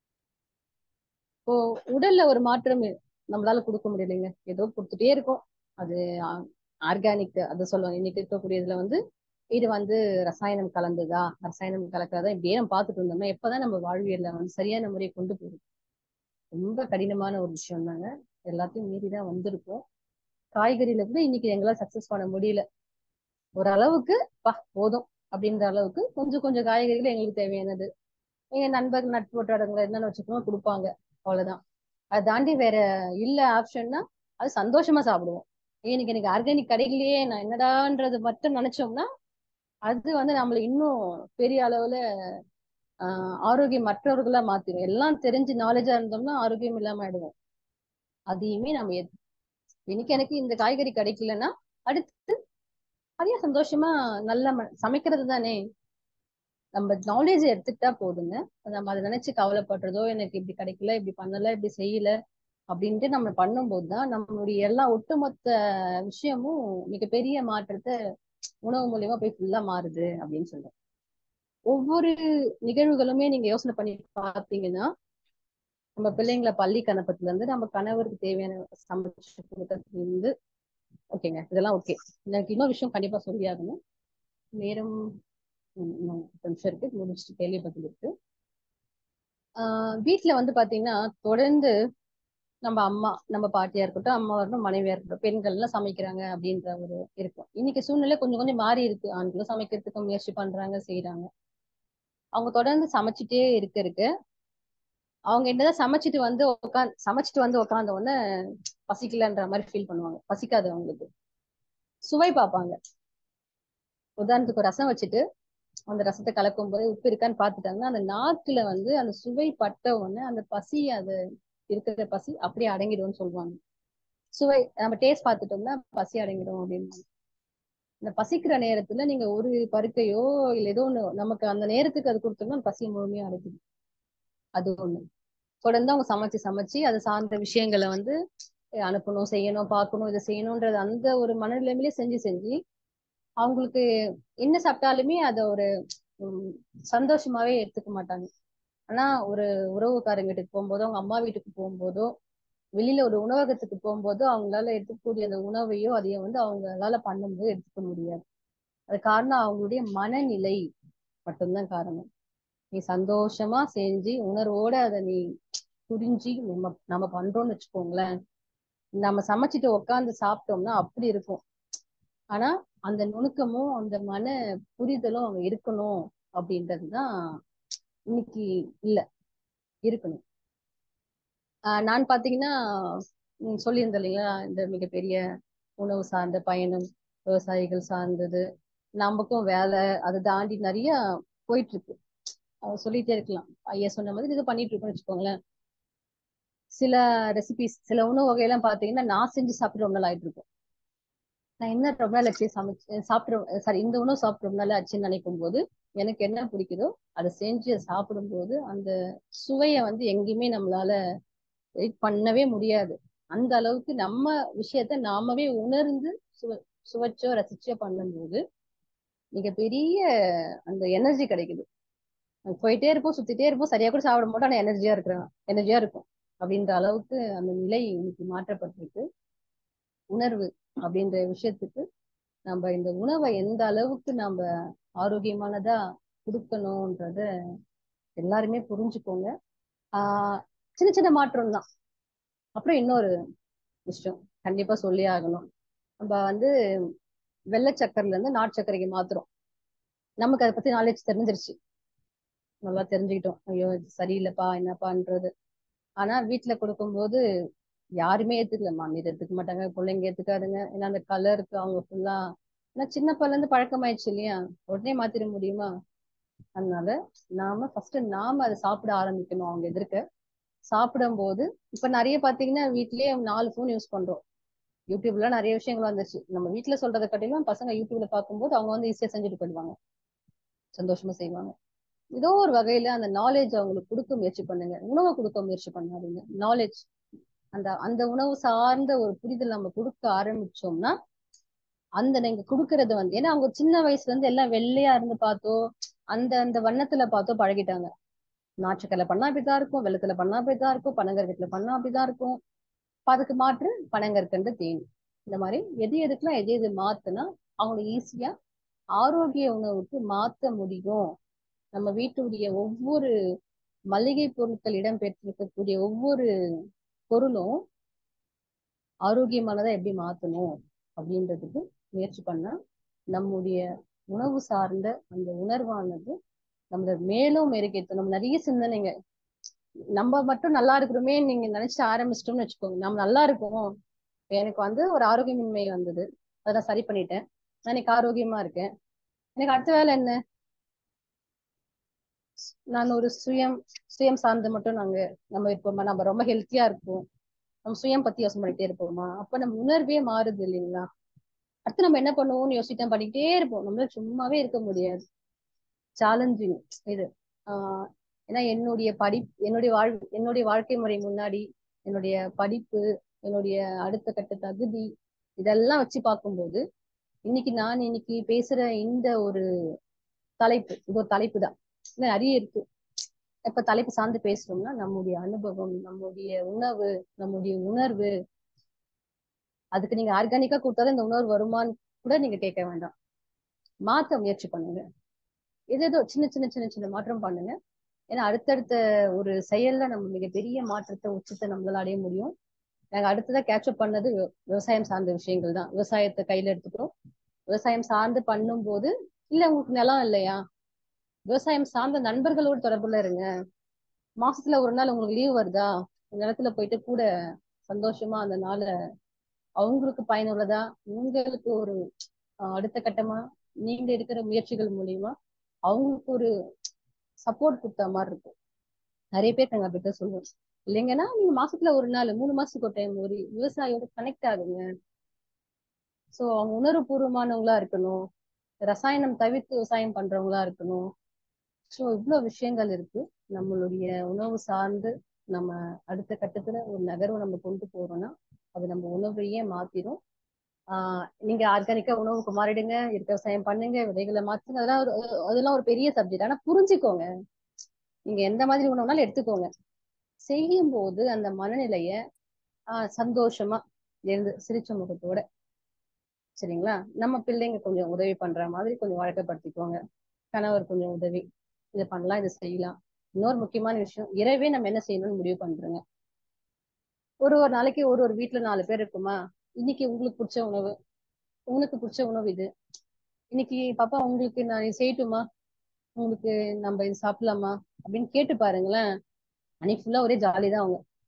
இப்போ உடல்ல ஒரு மாற்றம் நம்மளால கொடுக்க முடியலைங்க ஏதோ கொடுத்துட்டே இருக்கும் அது ஆர்கானிக் அதை சொல்லுவாங்க இன்னைக்கு இருக்கக்கூடியதுல வந்து இது வந்து ரசாயனம் கலந்ததா ரசாயனம் கலக்கிறதா இப்படியே நம்ம பார்த்துட்டு இருந்தோம்னா எப்பதான் நம்ம வாழ்வியல்ல வந்து சரியான முறையை கொண்டு போயிடும் ரொம்ப கடினமான ஒரு விஷயம் தாங்க எல்லாத்தையும் மீறிதான் வந்திருக்கோம் காய்கறியில கூட இன்னைக்கு எங்களால சக்சஸ் பண்ண முடியல ஓரளவுக்கு பா போதும் அப்படின்ற அளவுக்கு கொஞ்சம் கொஞ்சம் காய்கறிகள் எங்களுக்கு தேவையானது எங்க நண்பர் நட்பு வட்டாரங்களை என்னென்ன வச்சுக்கணும் கொடுப்பாங்க அவ்வளவுதான் அதை தாண்டி வேற இல்ல ஆப்ஷன்னா அது சந்தோஷமா சாப்பிடுவோம் இன்னைக்கு எனக்கு ஆர்கானிக் கிடைக்கலையே நான் என்னடான்றது மட்டும் நினைச்சோம்னா அது வந்து நம்மள இன்னும் பெரிய அளவுல ஆஹ் ஆரோக்கியம் மற்றவர்களா மாத்திரும் எல்லாம் தெரிஞ்சு நாலேஜா இருந்தோம்னா ஆரோக்கியம் இல்லாம ஆயிடுவோம் அதையுமே நம்ம இன்னைக்கு எனக்கு இந்த காய்கறி கிடைக்கலன்னா அடுத்து அதே சந்தோஷமா நல்ல சமைக்கிறது தானே நம்ம நாலேஜ் எடுத்துக்கிட்டா போதுங்க நம்ம அதை நினைச்சு கவலைப்படுறதோ எனக்கு இப்படி கிடைக்கல இப்படி பண்ணல இப்படி செய்யல அப்படின்ட்டு நம்ம பண்ணும்போது தான் நம்மளுடைய எல்லா ஒட்டுமொத்த விஷயமும் மிகப்பெரிய மாற்றத்தை உணவு மூலியமா போய் ஃபுல்லா மாறுது அப்படின்னு சொல்றேன் ஒவ்வொரு நிகழ்வுகளுமே நீங்க யோசனை பண்ணி பார்த்தீங்கன்னா நம்ம பிள்ளைங்களை பள்ளி கணப்பத்துல இருந்து நம்ம கணவருக்கு தேவையான சமைச்சு கொடுக்கறதுல இருந்து ஓகேங்க இதெல்லாம் ஓகே எனக்கு இன்னொரு விஷயம் கண்டிப்பா சொல்லி ஆகணும் நேரம் நிமிஷம் இருக்கு முடிச்சுட்டு கேள்வி பதில் இருக்கு ஆஹ் வீட்டுல வந்து பாத்தீங்கன்னா தொடர்ந்து நம்ம அம்மா நம்ம பாட்டியா இருக்கட்டும் அம்மா இருக்கட்டும் மனைவியா இருக்கட்டும் பெண்கள் எல்லாம் சமைக்கிறாங்க அப்படின்ற ஒரு இருக்கும் இன்னைக்கு சூழ்நிலை கொஞ்சம் கொஞ்சம் மாறி இருக்கு ஆண்களும் சமைக்கிறதுக்கு முயற்சி பண்றாங்க செய்யறாங்க அவங்க தொடர்ந்து சமைச்சிட்டே இருக்க இருக்கு அவங்க என்னதான் சமைச்சிட்டு வந்து உட்காந்து சமைச்சிட்டு வந்து உட்காந்த உடனே பசிக்கலன்ற மாதிரி ஃபீல் பண்ணுவாங்க பசிக்காது அவங்களுக்கு சுவை பார்ப்பாங்க உதாரணத்துக்கு ரசம் வச்சுட்டு அந்த ரசத்தை கலக்கும் போது உப்பு இருக்கான்னு பாத்துட்டாங்கன்னா அந்த நாக்குல வந்து அந்த சுவை பட்ட உடனே அந்த பசி அது இருக்கிற பசி அப்படியே அடங்கிடும்னு சொல்லுவாங்க சுவை நம்ம டேஸ்ட் பார்த்துட்டோம்னா பசி அடங்கிடும் அப்படின்னு இந்த பசிக்கிற நேரத்துல நீங்க ஒரு பருக்கையோ இல்ல ஏதோ ஒண்ணு நமக்கு அந்த நேரத்துக்கு அது கொடுத்தோம்னா பசி முழுமையா அடைக்குது அது ஒண்ணு தொடர்ந்து அவங்க சமைச்சு சமைச்சு அதை சார்ந்த விஷயங்களை வந்து அனுப்பணும் செய்யணும் பார்க்கணும் இதை செய்யணும்ன்றது அந்த ஒரு மனநிலைமையிலே செஞ்சு செஞ்சு அவங்களுக்கு என்ன சாப்பிட்டாலுமே அதை ஒரு சந்தோஷமாவே எடுத்துக்க மாட்டாங்க ஆனா ஒரு உறவுக்காரங்க வீட்டுக்கு போகும்போதோ அவங்க அம்மா வீட்டுக்கு போகும்போதோ வெளியில ஒரு உணவகத்துக்கு போகும்போதோ அவங்களால எடுத்துக்கக்கூடிய அந்த உணவையோ அதையும் வந்து அவங்களால பண்ணும்போது எடுத்துக்க முடியாது அது காரணம் அவங்களுடைய மனநிலை மட்டும்தான் காரணம் நீ சந்தோஷமா செஞ்சு உணர்வோட அதை நீ புரிஞ்சு நம்ம நம்ம பண்றோம்னு வச்சுக்கோங்களேன் நம்ம சமைச்சிட்டு உட்காந்து சாப்பிட்டோம்னா அப்படி இருக்கும் ஆனா அந்த நுணுக்கமும் அந்த மன புரிதலும் அவங்க இருக்கணும் அப்படின்றதுதான் இன்னைக்கு இல்ல இருக்கணும் ஆஹ் நான் பாத்தீங்கன்னா ம், சொல்லியிருந்தேன் இல்லைங்களா இந்த மிகப்பெரிய உணவு சார்ந்த பயணம் விவசாயிகள் சார்ந்தது நமக்கும் வேலை அதை தாண்டி நிறைய போயிட்டு இருக்கு அவர் சொல்லிட்டே இருக்கலாம் ஐயா சொன்ன மாதிரி இது பண்ணிட்டு இருக்கோம்னு வச்சுக்கோங்களேன் சில ரெசிபிஸ் சில உணவு வகையெல்லாம் பாத்தீங்கன்னா நான் செஞ்சு சாப்பிட்டு ரொம்ப நாள் ஆயிட்டு இருக்கும் நான் என்ன ரொம்ப நாள் ஆச்சு சமைச்சு சாப்பிட்டு சாரி இந்த உணவு சாப்பிட்டு ரொம்ப நாள் ஆச்சுன்னு நினைக்கும் போது எனக்கு என்ன பிடிக்குதோ அதை செஞ்சு சாப்பிடும்போது அந்த சுவையை வந்து எங்கேயுமே நம்மளால இது பண்ணவே முடியாது அந்த அளவுக்கு நம்ம விஷயத்த நாமவே உணர்ந்து சுவ சுவைச்சோ ரசிச்சோ பண்ணும்போது மிகப்பெரிய அந்த எனர்ஜி கிடைக்குது போயிட்டே இருப்போம் சுத்திட்டே இருப்போம் சரியா கூட சாப்பிட மாட்டோம் ஆனா எனர்ஜியா இருக்கிறோம் எனர்ஜியா இருக்கும் அப்படின்ற அளவுக்கு அந்த நிலை இன்னைக்கு மாற்றப்பட்டிருக்கு உணர்வு அப்படின்ற விஷயத்துக்கு நம்ம இந்த உணவை எந்த அளவுக்கு நம்ம ஆரோக்கியமானதா கொடுக்கணும்ன்றத எல்லாருமே புரிஞ்சுக்கோங்க ஆஹ் சின்ன சின்ன மாற்றம் தான் அப்புறம் இன்னொரு விஷயம் கண்டிப்பா சொல்லி ஆகணும் நம்ம வந்து வெள்ளை சக்கரைல இருந்து நாட்டு சர்க்கரைக்கு மாத்துறோம் நமக்கு அதை பத்தி நாலேஜ் தெரிஞ்சிருச்சு நல்லா தெரிஞ்சுக்கிட்டோம் ஐயோ இது சரியில்லைப்பா என்னப்பான்றது ஆனா வீட்டுல கொடுக்கும்போது யாருமே ஏத்துக்கல மாமியார் ஏத்துக்க மாட்டாங்க பிள்ளைங்க ஏத்துக்காதுங்க ஏன்னா அந்த கலருக்கு அவங்க ஃபுல்லா ஏன்னா சின்ன பல்ல இருந்து பழக்கமாயிடுச்சு இல்லையா உடனே மாத்திர முடியுமா அதனால நாம ஃபர்ஸ்ட் நாம அதை சாப்பிட ஆரம்பிக்கணும் அவங்க எதிர்க்க சாப்பிடும்போது இப்ப நிறைய பாத்தீங்கன்னா வீட்லயே நாலு போன் யூஸ் பண்றோம் யூடியூப்ல நிறைய விஷயங்கள் வந்துருச்சு நம்ம வீட்ல சொல்றதை காட்டிலும் பசங்க யூடியூப்ல பார்க்கும்போது அவங்க வந்து ஈஸியா செஞ்சுட்டு போயிடுவாங்க சந்தோஷமா செய்வாங்க ஏதோ ஒரு வகையில அந்த நாலேஜ் அவங்களுக்கு கொடுக்க முயற்சி பண்ணுங்க உணவை கொடுக்க முயற்சி பண்ணாதீங்க நாலேஜ் அந்த அந்த உணவு சார்ந்த ஒரு புரிதல் நம்ம கொடுக்க ஆரம்பிச்சோம்னா அந்த நீங்க கொடுக்கறது வந்து ஏன்னா அவங்க சின்ன வயசுல இருந்து எல்லாம் வெள்ளையா இருந்து பார்த்தோ அந்த அந்த வண்ணத்துல பார்த்தோ பழகிட்டாங்க நாட்டுக்கல்ல பண்ணா அப்படிதான் இருக்கும் வெள்ளத்துல பண்ணா அப்படிதான் இருக்கும் பனங்கற்கட்டுல பண்ணா அப்படிதான் இருக்கும் அப்ப அதுக்கு மாற்று பனங்கற்கண்டு தேன் இந்த மாதிரி எது எதுக்கெல்லாம் எது எது மாத்துனா அவங்க ஈஸியா ஆரோக்கிய உணவுக்கு மாத்த முடியும் நம்ம வீட்டுடைய ஒவ்வொரு மளிகை பொருட்கள் இடம்பெற்றிருக்கக்கூடிய ஒவ்வொரு பொருளும் ஆரோக்கியமானதா எப்படி மாத்தணும் அப்படின்றதுக்கு முயற்சி பண்ணா நம்முடைய உணவு சார்ந்த அந்த உணர்வானது நம்மள மேலும் மெருகேற்றும் நம்ம நிறைய சிந்தனைங்க நம்ம மட்டும் நல்லா இருக்கிறோமே நீங்க நினைச்சு ஆரம்பிச்சிட்டோம்னு வச்சுக்கோங்க நம்ம நல்லா இருக்கோம் எனக்கு வந்து ஒரு ஆரோக்கியமின்மை வந்தது அதை நான் சரி பண்ணிட்டேன் நான் இன்னைக்கு ஆரோக்கியமா இருக்கேன் எனக்கு அடுத்த வேலை என்ன நான் ஒரு சுயம் சுயம் சார்ந்து மட்டும் நாங்க நம்ம இருப்போமா நம்ம ரொம்ப ஹெல்த்தியா இருப்போம் நம்ம சுயம் பத்தி யோசனை பண்ணிட்டே இருப்போமா அப்ப நம்ம உணர்வே மாறுது இல்லைங்களா அடுத்து நம்ம என்ன பண்ணுவோம்னு யோசிச்சுட்டு பண்ணிக்கிட்டே இருப்போம் நம்மளால சும்மாவே இருக்க முடியாது சேலஞ்சிங் இது ஆஹ் ஏன்னா என்னுடைய படி என்னுடைய வாழ் என்னுடைய வாழ்க்கை முறை முன்னாடி என்னுடைய படிப்பு என்னுடைய அடுத்த கட்ட தகுதி இதெல்லாம் வச்சு பார்க்கும்போது இன்னைக்கு நான் இன்னைக்கு பேசுற இந்த ஒரு தலைப்பு இது ஒரு தலைப்பு தான் இன்னும் நிறைய இருக்கு இப்ப தலைப்பு சார்ந்து பேசுறோம்னா நம்முடைய அனுபவம் நம்முடைய உணவு நம்முடைய உணர்வு அதுக்கு நீங்க ஆர்கானிக்கா கொடுத்தாதான் இந்த உணர்வு வருமான்னு கூட நீங்க கேட்க வேண்டாம் மாத்த முயற்சி பண்ணுங்க ஏதோ ஏதோ சின்ன சின்ன சின்ன சின்ன மாற்றம் பண்ணுங்க ஏன்னா அடுத்தடுத்த ஒரு செயல்ல நம்ம மிகப்பெரிய மாற்றத்தை உச்சத்தை நம்மளால அடைய முடியும் நாங்க அடுத்ததா கேட்சப் பண்ணது விவ- விவசாயம் சார்ந்த விஷயங்கள் தான் விவசாயத்தை கையில எடுத்துக்கிறோம் விவசாயம் சார்ந்து பண்ணும்போது இல்ல உங்களுக்கு நிலம் இல்லையா விவசாயம் சார்ந்த நண்பர்களோட தொடர்புல இருங்க மாசத்துல ஒரு நாள் உங்களுக்கு லீவ் வருதா நிலத்துல போயிட்டு கூட சந்தோஷமா அந்த நாளை அவங்களுக்கு பயனுள்ளதா உங்களுக்கு ஒரு ஆஹ், அடுத்த கட்டமா நீங்க எடுக்கிற முயற்சிகள் மூலியமா அவங்களுக்கு ஒரு சப்போர்ட் கொடுத்த மாதிரி இருக்கும் நிறைய பேர் நாங்க அப்படித்தான் சொல்லுவோம் இல்லைங்கன்னா நீங்க மாசத்துல ஒரு நாள் மூணு மாசத்துக்கு ஒரு டைம் ஒரு விவசாயியோட கனெக்ட் ஆகுங்க சோ அவங்க உணர்வுபூர்வமானவங்களா இருக்கணும் ரசாயனம் தவிர்த்து விவசாயம் பண்றவங்களா இருக்கணும் ஸோ இவ்வளவு விஷயங்கள் இருக்கு நம்மளுடைய உணவு சார்ந்து நம்ம அடுத்த கட்டத்துல ஒரு நகர்வை நம்ம கொண்டு போறோம்னா அது நம்ம உணவையே மாத்திரும் ஆஹ் நீங்க ஆர்கானிக்கா உணவுக்கு மாறிடுங்க இருக்க விவசாயம் பண்ணுங்க விதைகளை மாத்துங்க அதெல்லாம் ஒரு அதெல்லாம் ஒரு பெரிய சப்ஜெக்ட் ஆனா புரிஞ்சுக்கோங்க நீங்க எந்த மாதிரி உணவுனாலும் எடுத்துக்கோங்க செய்யும் போது அந்த மனநிலைய ஆஹ் சந்தோஷமா இருந்து சிரிச்ச முகத்தோட சரிங்களா நம்ம பிள்ளைங்க கொஞ்சம் உதவி பண்ற மாதிரி கொஞ்சம் வழக்கப்படுத்திக்கோங்க கணவர் கொஞ்சம் உதவி இதை பண்ணலாம் இதை செய்யலாம் இன்னொரு முக்கியமான விஷயம் இரவே நம்ம என்ன செய்யணும்னு முடிவு பண்றோங்க ஒரு ஒரு நாளைக்கு ஒரு ஒரு வீட்டுல நாலு பேர் இருக்குமா இன்னைக்கு உங்களுக்கு பிடிச்ச உணவு உங்களுக்கு பிடிச்ச உணவு இது இன்னைக்கு பாப்பா உங்களுக்கு நான் இது செய்யட்டுமா உங்களுக்கு நம்ம இது சாப்பிடலாமா அப்படின்னு கேட்டு பாருங்களேன் அன்னைக்கு ஃபுல்லா ஒரே ஜாலி தான் அவங்க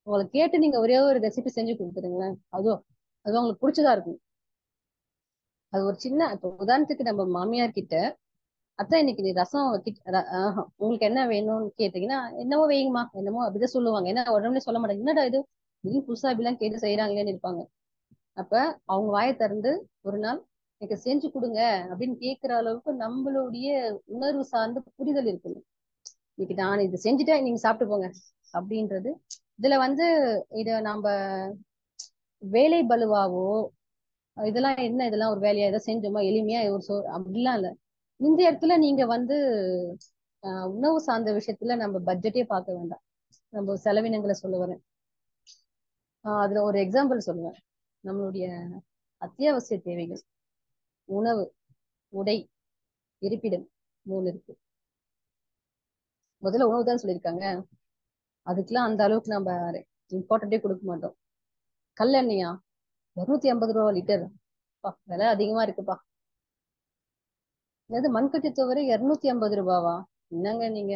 உங்களை கேட்டு நீங்க ஒரே ஒரு ரெசிபி செஞ்சு கொடுத்துருங்களேன் அதுவும் அது உங்களுக்கு பிடிச்சதா இருக்கும் அது ஒரு சின்ன இப்போ உதாரணத்துக்கு நம்ம மாமியார் கிட்ட அத்தை இன்னைக்கு நீ ரசம் வைக்க ர- ஆஹா, உங்களுக்கு என்ன வேணும்னு கேட்டீங்கன்னா என்னவோ வைங்கம்மா என்னமோ அப்படிதான் சொல்லுவாங்க என்ன உடனே சொல்ல மாட்டாங்க என்னடா இது இது புதுசா இப்படிலாம் கேட்டு செய்யறாங்களேன்னு இருப்பாங்க அப்ப அவங்க வாயை திறந்து ஒரு நாள் எனக்கு செஞ்சு கொடுங்க அப்படின்னு கேட்கிற அளவுக்கு நம்மளுடைய உணர்வு சார்ந்த புரிதல் இருக்குது இன்னைக்கு நான் இது செஞ்சுட்டேன் நீங்க சாப்பிட்டு போங்க அப்படின்றது இதுல வந்து இத நாம வேலை பலுவாவோ இதெல்லாம் என்ன இதெல்லாம் ஒரு வேலையா ஏதோ செஞ்சோமா எளிமையா ஒரு சோ அப்படிலாம் இல்ல இந்த இடத்துல நீங்க வந்து ஆஹ், உணவு சார்ந்த விஷயத்துல நம்ம பட்ஜெட்டே பார்க்க வேண்டாம் நம்ம செலவினங்களை சொல்ல வரேன் ஆஹ் அதுல ஒரு எக்ஸாம்பிள் சொல்லுவேன் நம்மளுடைய அத்தியாவசிய தேவைகள் உணவு உடை இருப்பிடம் மூணு இருக்கு முதல்ல உணவு தான் சொல்லியிருக்காங்க அதுக்கெல்லாம் அந்த அளவுக்கு நம்ம இம்பார்ட்டன்டே கொடுக்க மாட்டோம் கல்லெண்ணெயா இருநூத்தி ஐம்பது ரூபா லிட்டர் பா விலை அதிகமா இருக்குப்பா என்னது மண்கட்டி துவரை இருநூத்தி ஐம்பது ரூபாவா என்னங்க நீங்க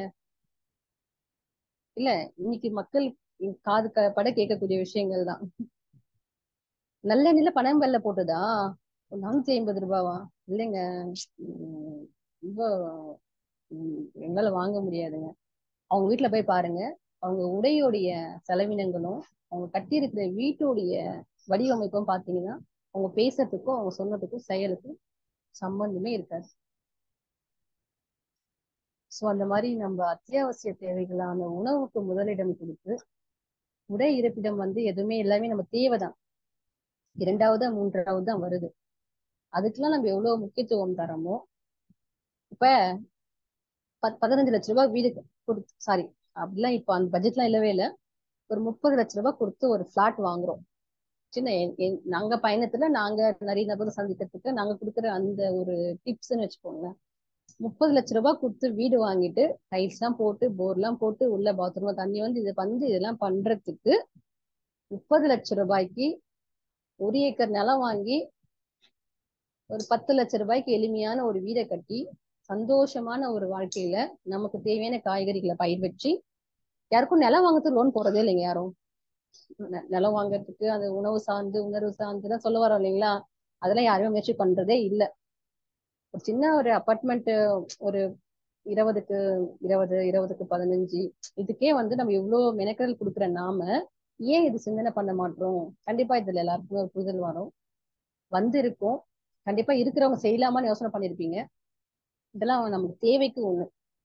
இல்ல இன்னைக்கு மக்கள் காது க- பட கேட்கக்கூடிய விஷயங்கள் தான் நல்லெண்ணெயில பனம் வெல்ல போட்டதா நானூத்தி ஐம்பது ரூபாவா இல்லைங்க உம் ரொம்ப உம் எங்களால வாங்க முடியாதுங்க அவங்க வீட்டுல போய் பாருங்க அவங்க உடையுடைய செலவினங்களும் அவங்க கட்டியிருக்கிற வீட்டுடைய வடிவமைப்பும் பாத்தீங்கன்னா அவங்க பேசுறதுக்கும் அவங்க சொன்னதுக்கும் செயலுக்கும் சம்பந்தமே இருக்காது சோ அந்த மாதிரி நம்ம அத்தியாவசிய தேவைகளான உணவுக்கு முதலிடம் கொடுத்து உடை இருப்பிடம் வந்து எதுவுமே எல்லாமே நம்ம தேவைதான் இரண்டாவது மூன்றாவது தான் வருது அதுக்கெல்லாம் நம்ம எவ்வளவு முக்கியத்துவம் தரமோ இப்ப பத்- பதினஞ்சு லட்ச ரூபாய் வீடு கொடுத்து சாரி அப்படிலாம் இப்போ அந்த பட்ஜெட்லாம் இல்லவே இல்லை ஒரு முப்பது லட்ச ரூபாய் கொடுத்து ஒரு ஃபிளாட் வாங்குறோம் சின்ன என்- என்- நாங்க பயணத்துல நாங்க நிறைய நபர் சந்திக்கிறதுக்கு நாங்க கொடுக்குற அந்த ஒரு டிப்ஸ்ன்னு வச்சுக்கோங்களேன் முப்பது லட்ச ரூபாய் கொடுத்து வீடு வாங்கிட்டு டைல்ஸ் எல்லாம் போட்டு போர் எல்லாம் போட்டு உள்ள பாத்ரூம்ல தண்ணி வந்து இது வந்து இதெல்லாம் பண்றதுக்கு முப்பது லட்ச ரூபாய்க்கு ஒரு ஏக்கர் நிலம் வாங்கி ஒரு பத்து லட்ச ரூபாய்க்கு எளிமையான ஒரு வீடை கட்டி சந்தோஷமான ஒரு வாழ்க்கையில நமக்கு தேவையான காய்கறிகளை பயிர் வச்சு யாருக்கும் நிலம் வாங்குறதுக்கு லோன் போறதே இல்லைங்க யாரும் நெ- நிலம் வாங்குறதுக்கு அது உணவு சார்ந்து உணர்வு சார்ந்து தான் சொல்ல வரோம் இல்லைங்களா அதெல்லாம் யாருமே முயற்சி பண்றதே இல்ல ஒரு சின்ன ஒரு அபார்ட்மெண்ட் ஒரு இருபதுக்கு இருபது இருபதுக்கு பதினஞ்சு இதுக்கே வந்து நம்ம இவ்வளவு மெனக்கடல் கொடுக்குற நாம ஏன் இது சிந்தனை பண்ண மாட்டோம் கண்டிப்பா இதுல எல்லாருக்குமே ஒரு புரிதல் வரும் வந்து இருக்கும் கண்டிப்பா இருக்கிறவங்க செய்யலாமான்னு யோசனை பண்ணிருப்பீங்க இதெல்லாம் நமக்கு தேவைக்கு ஒண்ணு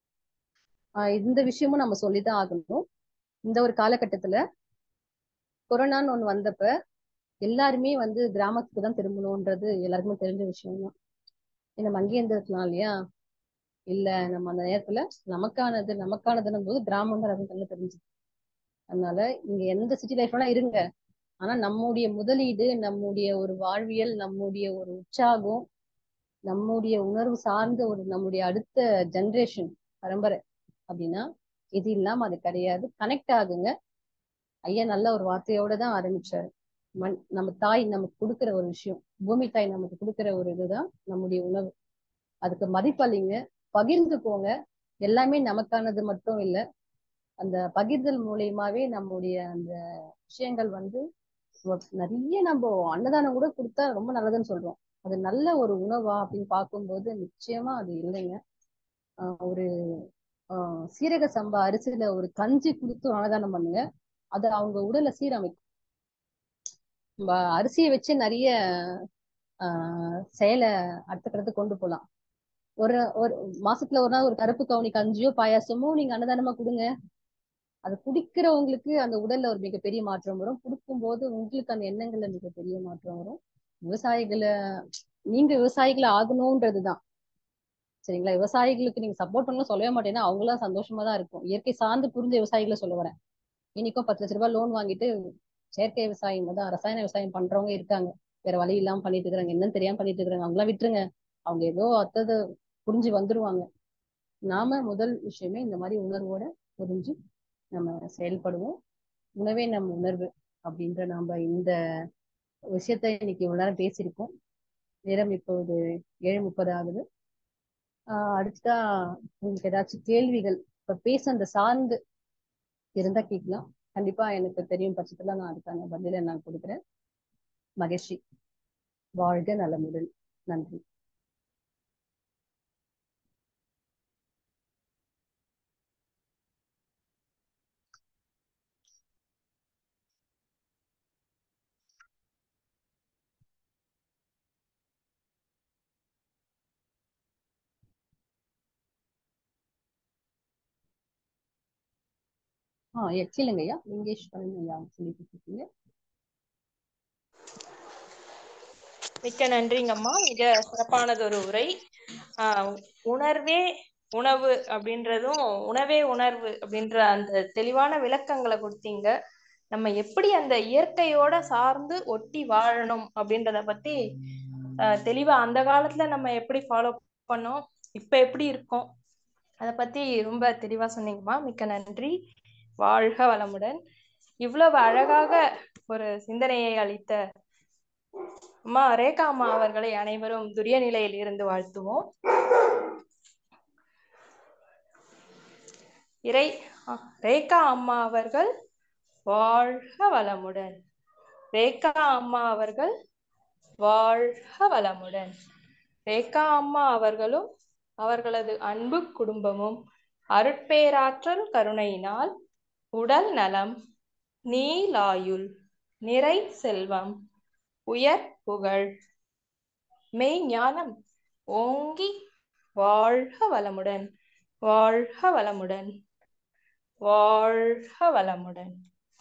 ஆஹ் இந்த விஷயமும் நம்ம சொல்லிதான் ஆகணும் இந்த ஒரு காலகட்டத்துல கொரோனான்னு ஒண்ணு வந்தப்ப எல்லாருமே வந்து கிராமத்துக்கு தான் திரும்பணும்ன்றது எல்லாருக்குமே தெரிஞ்ச விஷயம் தான் நம்ம அங்கேயே இருந்திருக்கலாம் இல்லையா இல்ல நம்ம அந்த நேரத்துல நமக்கானது நமக்கானதுன்னும் போது கிராமம் தான் கண்ணு தெரிஞ்சு அதனால இங்க எந்த சிட்டி லைஃப்ல இருங்க ஆனா நம்முடைய முதலீடு நம்முடைய ஒரு வாழ்வியல் நம்முடைய ஒரு உற்சாகம் நம்முடைய உணர்வு சார்ந்த ஒரு நம்முடைய அடுத்த ஜெனரேஷன் பரம்பரை அப்படின்னா இது இல்லாம அது கிடையாது கனெக்ட் ஆகுங்க ஐயா நல்ல ஒரு வார்த்தையோட தான் ஆரம்பிச்சாரு மண் நம்ம தாய் நமக்கு கொடுக்கிற ஒரு விஷயம் பூமி தாய் நமக்கு கொடுக்கிற ஒரு இதுதான் நம்முடைய உணவு அதுக்கு மதிப்பளிங்க பகிர்ந்துக்கோங்க எல்லாமே நமக்கானது மட்டும் இல்ல அந்த பகிர்தல் மூலியமாவே நம்முடைய அந்த விஷயங்கள் வந்து ஒ- நிறைய நம்ம அன்னதானம் கூட கொடுத்தா ரொம்ப நல்லதுன்னு சொல்றோம் அது நல்ல ஒரு உணவா அப்படின்னு பார்க்கும்போது நிச்சயமா அது இல்லைங்க ஆஹ் ஒரு ஆஹ் சீரக சம்பா அரிசியில ஒரு கஞ்சி கொடுத்து அன்னதானம் பண்ணுங்க அது அவங்க உடலை சீரமைக்கும் நம்ம அரிசியை வச்சு நிறைய ஆஹ் செயலை அடுத்த கடத்துக்கு கொண்டு போகலாம் ஒரு ஒரு மாசத்துல ஒரு நாள் ஒரு கருப்பு கவுனி கஞ்சியோ பாயாசமோ நீங்க அன்னதானமா கொடுங்க அது குடிக்கிறவங்களுக்கு அந்த உடல்ல ஒரு மிகப்பெரிய மாற்றம் வரும் கொடுக்கும்போது உங்களுக்கு அந்த எண்ணங்கள்ல மிகப்பெரிய மாற்றம் வரும் விவசாயிகளை நீங்க விவசாயிகளை ஆகணும்ன்றதுதான் சரிங்களா விவசாயிகளுக்கு நீங்க சப்போர்ட் பண்ணலாம் சொல்லவே மாட்டேன்னா அவங்களாம் சந்தோஷமா தான் இருக்கும் இயற்கை சார்ந்து புரிஞ்ச விவசாயிகளை சொல்ல வரேன் இன்னைக்கும் பத்து லட்ச ரூபாய் லோன் வாங்கிட்டு செயற்கை விவசாயம் தான் ரசாயன விவசாயம் பண்றவங்க இருக்காங்க வேற வழி இல்லாம பண்ணிட்டு இருக்காங்க என்னன்னு தெரியாம பண்ணிட்டு இருக்காங்க அவங்களாம் விட்டுருங்க அவங்க ஏதோ அத்தது புரிஞ்சு வந்துருவாங்க நாம முதல் விஷயமே இந்த மாதிரி உணர்வோட புரிஞ்சு நம்ம செயல்படுவோம் உணவே நம்ம உணர்வு அப்படின்ற நம்ம இந்த விஷயத்த இன்னைக்கு இவ்வளவு நேரம் பேசியிருக்கோம் நேரம் இப்போது ஏழு முப்பது ஆகுது ஆஹ் அடுத்ததா உங்களுக்கு ஏதாச்சும் கேள்விகள் இப்ப பேச அந்த சார்ந்து இருந்தா கேட்கலாம் கண்டிப்பா எனக்கு தெரியும் பட்சத்துல நான் அதுக்கான பதிலை நான் கொடுக்குறேன் மகிழ்ச்சி வாழ்க நலமுடன் நன்றி ஆ எக்ஸிலுங்க ஐயா லிங்கேஸ்வரன் ஐயா சொல்லிட்டு இருக்கீங்க மிக்க நன்றிங்கம்மா மிக சிறப்பானது ஒரு உரை ஆஹ் உணர்வே உணவு அப்படின்றதும் உணவே உணர்வு அப்படின்ற அந்த தெளிவான விளக்கங்களை கொடுத்தீங்க நம்ம எப்படி அந்த இயற்கையோட சார்ந்து ஒட்டி வாழணும் அப்படின்றத பத்தி ஆஹ் தெளிவா அந்த காலத்துல நம்ம எப்படி ஃபாலோ பண்ணோம் இப்ப எப்படி இருக்கோம் அதை பத்தி ரொம்ப தெளிவா சொன்னீங்கம்மா மிக்க நன்றி வாழ்க வளமுடன் இவ்வளவு அழகாக ஒரு சிந்தனையை அளித்த அம்மா ரேகா அம்மா அவர்களை அனைவரும் துரிய நிலையில் இருந்து வாழ்த்துவோம் இறை அ- ரேகா அம்மா அவர்கள் வாழ்க வளமுடன் ரேகா அம்மா அவர்கள் வாழ்க வளமுடன் ரேகா அம்மா அவர்களும் அவர்களது அன்பு குடும்பமும் அருட்பேராற்றல் கருணையினால் உடல் நலம் நீலாயுள் நிறை செல்வம் உயர் புகழ் மெய் ஞானம் ஓங்கி வாழ்க வளமுடன் வாழ்க வளமுடன் வாழ்க வளமுடன்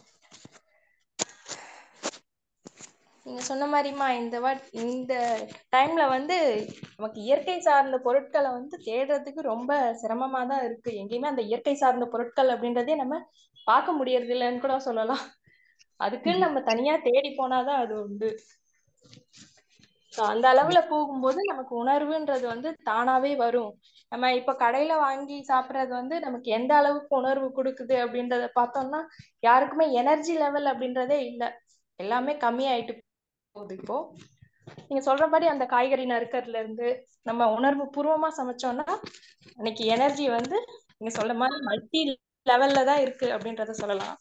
நீங்க சொன்ன மாதிரிமா இந்த வாட் இந்த டைம்ல வந்து நமக்கு இயற்கை சார்ந்த பொருட்களை வந்து தேடுறதுக்கு ரொம்ப சிரமமா தான் இருக்கு எங்கேயுமே அந்த இயற்கை சார்ந்த பொருட்கள் அப்படின்றதே நம்ம பார்க்க முடியறது இல்லைன்னு கூட சொல்லலாம் அதுக்குன்னு நம்ம தனியா தேடி போனாதான் அது உண்டு So, அந்த அளவுல போகும்போது நமக்கு உணர்வுன்றது வந்து தானாவே வரும் நம்ம இப்ப கடையில வாங்கி சாப்பிடுறது வந்து நமக்கு எந்த அளவுக்கு உணர்வு கொடுக்குது அப்படின்றத பார்த்தோம்னா யாருக்குமே எனர்ஜி லெவல் அப்படின்றதே இல்ல எல்லாமே கம்மியாயிட்டு போகுது இப்போ நீங்க சொல்றபடி அந்த காய்கறி நறுக்கறதுல இருந்து நம்ம உணர்வு பூர்வமா சமைச்சோம்னா அன்னைக்கு எனர்ஜி வந்து நீங்க சொல்ற மாதிரி மல்டி லெவல்ல தான் இருக்கு அப்படின்றத சொல்லலாம்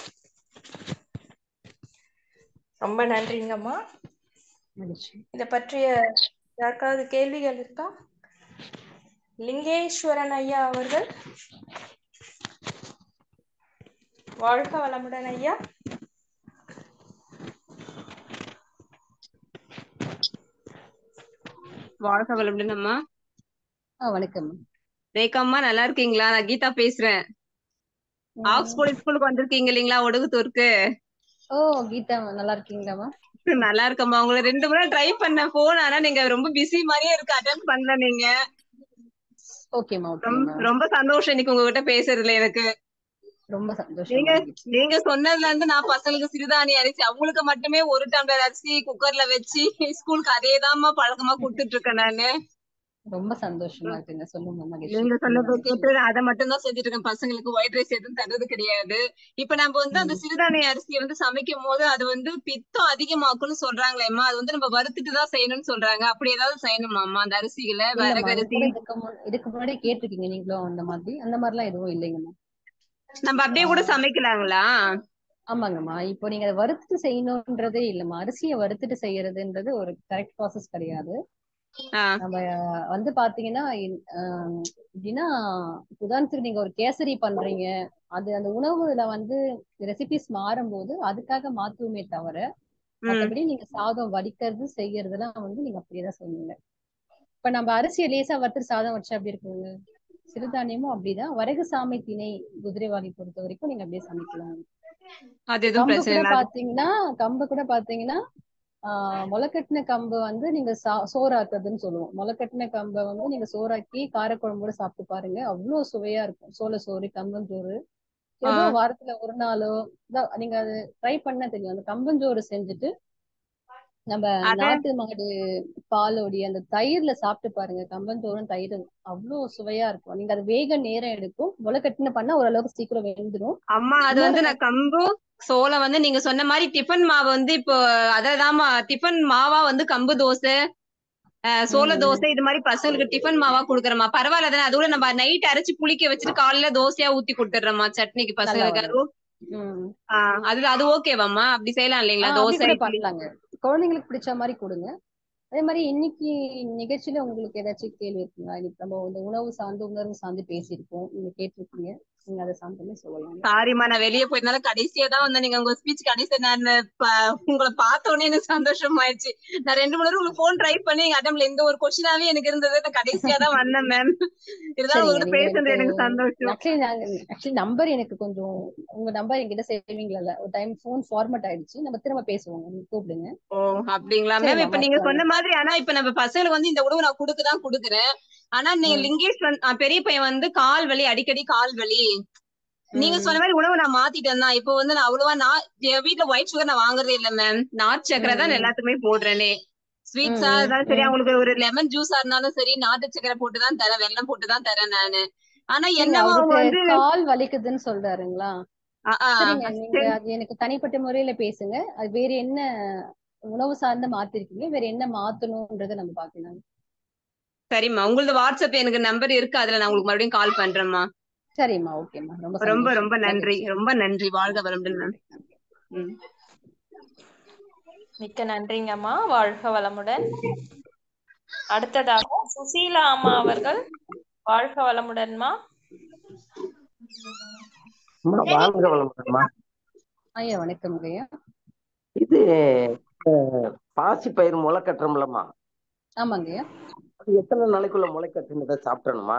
ரொம்ப நன்றிங்கம்மா மகிழ்ச்சி இத பற்றிய யாருக்காவது கேள்விகள் இருக்கா லிங்கேஸ்வரன் ஐயா அவர்கள் வாழ்க வளமுடன் ஐயா வாழ்க வளமுடன் அம்மா ஆ வணக்கம் ரேகா அம்மா நல்லா இருக்கீங்களா நான் கீதா பேசுறேன் ஆக்ஸ்போர்ட் ஸ்கூலுக்கு வந்திருக்கீங்க இல்லைங்களா ஒடுகுத்தூருக்கு ஓ கீதா நல்லா இருக்கீங்களாமா நல்லா இருக்கம்மா உங்களை ரெண்டு முறை ட்ரை பண்ண போன் ஆனா நீங்க ரொம்ப பிஸி மாதிரியே இருக்கு அட்டன் பண்ணல நீங்க ஓகேம்மா ரொம்ப ஓகேம்மா ரொம்ப சந்தோஷம் இன்னைக்கு உங்ககிட்ட பேசுறதுல எனக்கு ரொம்ப நீங்க சந்தோஷம் நீங்க சொன்னதுல இருந்து நான் பசங்களுக்கு சிறுதானிய அரிசி அவங்களுக்கு மட்டுமே ஒரு டம்ளர் அரிசி குக்கர்ல வச்சு ஸ்கூலுக்கு அதேதாம்மா பழக்கமா கொடுத்துட்டு இருக்கேன் நானு ரொம்ப சந்தோஷமா இருக்குங்க சொல்லுங்க மகிழ்ச்சி நீங்க சொன்னதை ரொம்ப மகிழ்ச்சி. கேட்டு அதை மட்டும் தான் செஞ்சுட்டு இருக்கேன் பசங்களுக்கு ஒயிட் ரைஸ் எதுவும் தர்றது கிடையாது இப்ப நம்ம வந்து அந்த ம். சிறுதானிய அரிசியை வந்து சமைக்கும் போது அது வந்து பித்தம் அதிகமாக்கும்னு சொல்றாங்களேம்மா அது வந்து நம்ம வறுத்துட்டு தான் செய்யணும்னு சொல்றாங்க அப்படி ஏதாவது செய்யணுமாம்மா அந்த அரிசிகளை இல்லம்மா விறகு இது அரிசி கூட இதுக்கு முன்- இதுக்கு முன்னாடி கேட்டிருக்கீங்க நீங்களும் அந்த மாதிரி அந்த மாதிரிலாம் எதுவும் இல்லைங்கம்மா நம்ம அப்படியே கூட சமைக்கலாங்களா ஆமாங்கம்மா இப்போ நீங்க அதை வறுத்துட்டு செய்யணும்ன்றதே இல்லம்மா அரிசியை வறுத்துட்டு செய்யறதுன்றது ஒரு கரெக்ட் ப்ராசஸ் கிடையாது ஆஹ் நம்ம வந்து பாத்தீங்கன்னா இன்- ஆஹ் எப்படின்னா உதாரணத்துக்கு நீங்க ஒரு கேசரி பண்றீங்க அது அந்த உணவுல வந்து ரெசிபிஸ் மாறும்போது அதுக்காக மாத்துவோமே தவிர உம் மத்தபடி நீங்க சாதம் வடிக்கிறது செய்யறதெல்லாம் வந்து நீங்க அப்படியேதான் செய்வீங்க இப்ப நம்ம அரிசியை லேசா வறுத்து சாதம் வச்சா அப்படி இருக்குங்க சிறுதானியமும் அப்படிதான் வரகு சாமை திணை குதிரைவாலி பொறுத்த வரைக்கும் நீங்க அப்படியே சமைக்கலாம் அது எதுவும் கம்பு பிரச்சனை கூட இல்லை பாத்தீங்கன்னா கம்பு கூட பாத்தீங்கன்னா ஆஹ் முளைக்கட்டின கம்பு வந்து நீங்க சா- சோறாக்குறதுன்னு சொல்லுவோம் முளைக்கட்டின கம்பை வந்து நீங்க சோறாக்கி காரக்குழம்போட சாப்பிட்டு பாருங்க அவ்வளவு சுவையா இருக்கும் சோள சோறு கம்பஞ்சோறு ஏதோ ஆஹ் வாரத்துல ஒரு நாளோ இதா- நீங்க அது ட்ரை பண்ண தெரியும் அந்த கம்பஞ்சோறு செஞ்சுட்டு நம்ம அத நாட்டு மாடு பாலோடைய அந்த தயிர்ல சாப்பிட்டு பாருங்க கம்பஞ்சோறும் தயிர் அவ்வளவு சுவையா இருக்கும் நீங்க அது வேக நேரம் எடுக்கும் முளைக்கட்டின பண்ணா ஓரளவுக்கு சீக்கிரம் வெந்துடும் அம்மா அது இன்னொரு வந்து நான் கம்பு சோளம் வந்து நீங்க சொன்ன மாதிரி டிஃபன் மாவு வந்து இப்போ அததாம்மா டிஃபன் மாவா வந்து கம்பு தோசை அஹ் சோள ம், ம். தோசை இது மாதிரி பசங்களுக்கு டிஃபன் மாவா குடுக்கறமா பரவாயில்ல தானே அதோட நம்ம நைட் அரைச்சு புளிக்க வச்சுட்டு காலையில தோசையா ஊத்தி கொடுத்துடுறோமா சட்னிக்கு நல்லா பசங்களுக்கு வரும் அதுவும் ம். ஆஹ் அது அது ஓகேவாம்மா அப்படி செய்யலாம் ஆ, இல்லைங்களா அப்படி தோசை கூட இட்லி பண்ணலாங்க குழந்தைங்களுக்கு பிடிச்ச மாதிரி கொடுங்க அதே மாதிரி இன்னைக்கு நிகழ்ச்சியில உங்களுக்கு ஏதாச்சும் கேள்வி இருக்குங்களா இன்னைக்கு நம்ம இந்த உணவு சார்ந்து உணர்வு சார்ந்து பேசியிருக்கோம் நீங்க கேட்டிருக்கீங்க நீங்க அதை சார்ந்துமே சொல்லலாம் சாரிம்மா நான் வெளியே போயிருந்தால கடைசியா தான் வந்தேன் நீங்க உங்க ஸ்பீச் கடைசியா நான் ப- உங்களை பார்த்த உடனே எனக்கு சந்தோஷம் ஆயிடுச்சு நான் ரெண்டு மூணு தடவை உங்களுக்கு போன் ட்ரை பண்ணி எங்க அட்டம்ல எந்த ஒரு கொஸ்டினாவே எனக்கு இருந்தது நான் கடைசியா தான் வந்தேன் மேம் இருந்தாலும் சரிங்க உங்ககிட்ட நீங்க பேசுறது எனக்கு எனக்கு சந்தோஷம் ஆக்சுவலி நாங்க ஆக்சுவலி நம்பர் எனக்கு கொஞ்சம் உங்க நம்பர் என்கிட்ட சேவிங்ல ஒரு டைம் ஃபோன் ஃபார்மட் ஆயிடுச்சு நம்ம திரும்ப பேசுவோம் நீங்க கூப்பிடுங்க ஓ அப்படிங்களா சரிம்மா, மேம் இப்ப நீங்க வாங்க. சொன்ன மாதிரி ஆனா இப்ப நம்ம பசங்களுக்கு வந்து இந்த உணவு நான் கொடுக்கதான் கொடுக்குறேன் ஆனா நீங்க ம். லிங்கேஷ் வந்து ஆ, பெரிய பையன் வந்து கால் வலி அடிக்கடி கால் வலி நீங்க ம். சொன்ன மாதிரி உணவு நான் மாத்திட்டேன் தான் இப்போ வந்து நான் அவ்வளவா நான் என் வீட்ல ஒயிட் சுகர் நான் வாங்குறதே இல்ல மேம் நாட்டு சக்கரை தான் ம். எல்லாத்துக்குமே போடுறேனே ஸ்வீட்ஸா ம், ம், இருந்தாலும் சரி ம். அவங்களுக்கு ஒரு லெமன் ஜூஸா இருந்தாலும் சரி நாட்டு சக்கரை போட்டு தான் தரேன் வெல்லம் போட்டு தான் தரேன் நானு ஆனா சரிங்க என்னவோ அவங்க அவருக்கு வந்து கால் வலிக்குதுன்னு சொல்றாருங்களா ஆ, ஆ, சரிங்க நீங்க சரி. அது எனக்கு தனிப்பட்ட முறையில பேசுங்க அது வேற என்ன உணவு சார்ந்து மாத்திருக்கீங்க வேற என்ன மாத்தணும்ன்றதை நம்ம பாக்கலாம் சரிம்மா உங்களது வாட்ஸ்அப் எனக்கு நம்பர் இருக்கு அதுல நான் உங்களுக்கு மறுபடியும் கால் பண்றேன்மா சரிம்மா ஓகேம்மா ரொம்ப ரொம்ப சந்தோஷம். ரொம்ப நன்றி மகிழ்ச்சி. ரொம்ப நன்றி வாழ்க வளமுடன் மேம் நன்றி. ம் மிக்க நன்றிங்கம்மா வாழ்க வளமுடன் அடுத்ததாக சுசீலா அம்மா அவர்கள் வாழ்க வளமுடன்மா அம்மா வாழ்க வளமுடன்மா ஐயா வணக்கம் ஐயா இது பாசி பயிர் முளை கட்டுறோம்லம்மா ஆமாங்க ஐயா அது எத்தனை நாளைக்குள்ள முளை கட்டுனதை சாப்பிடணுமா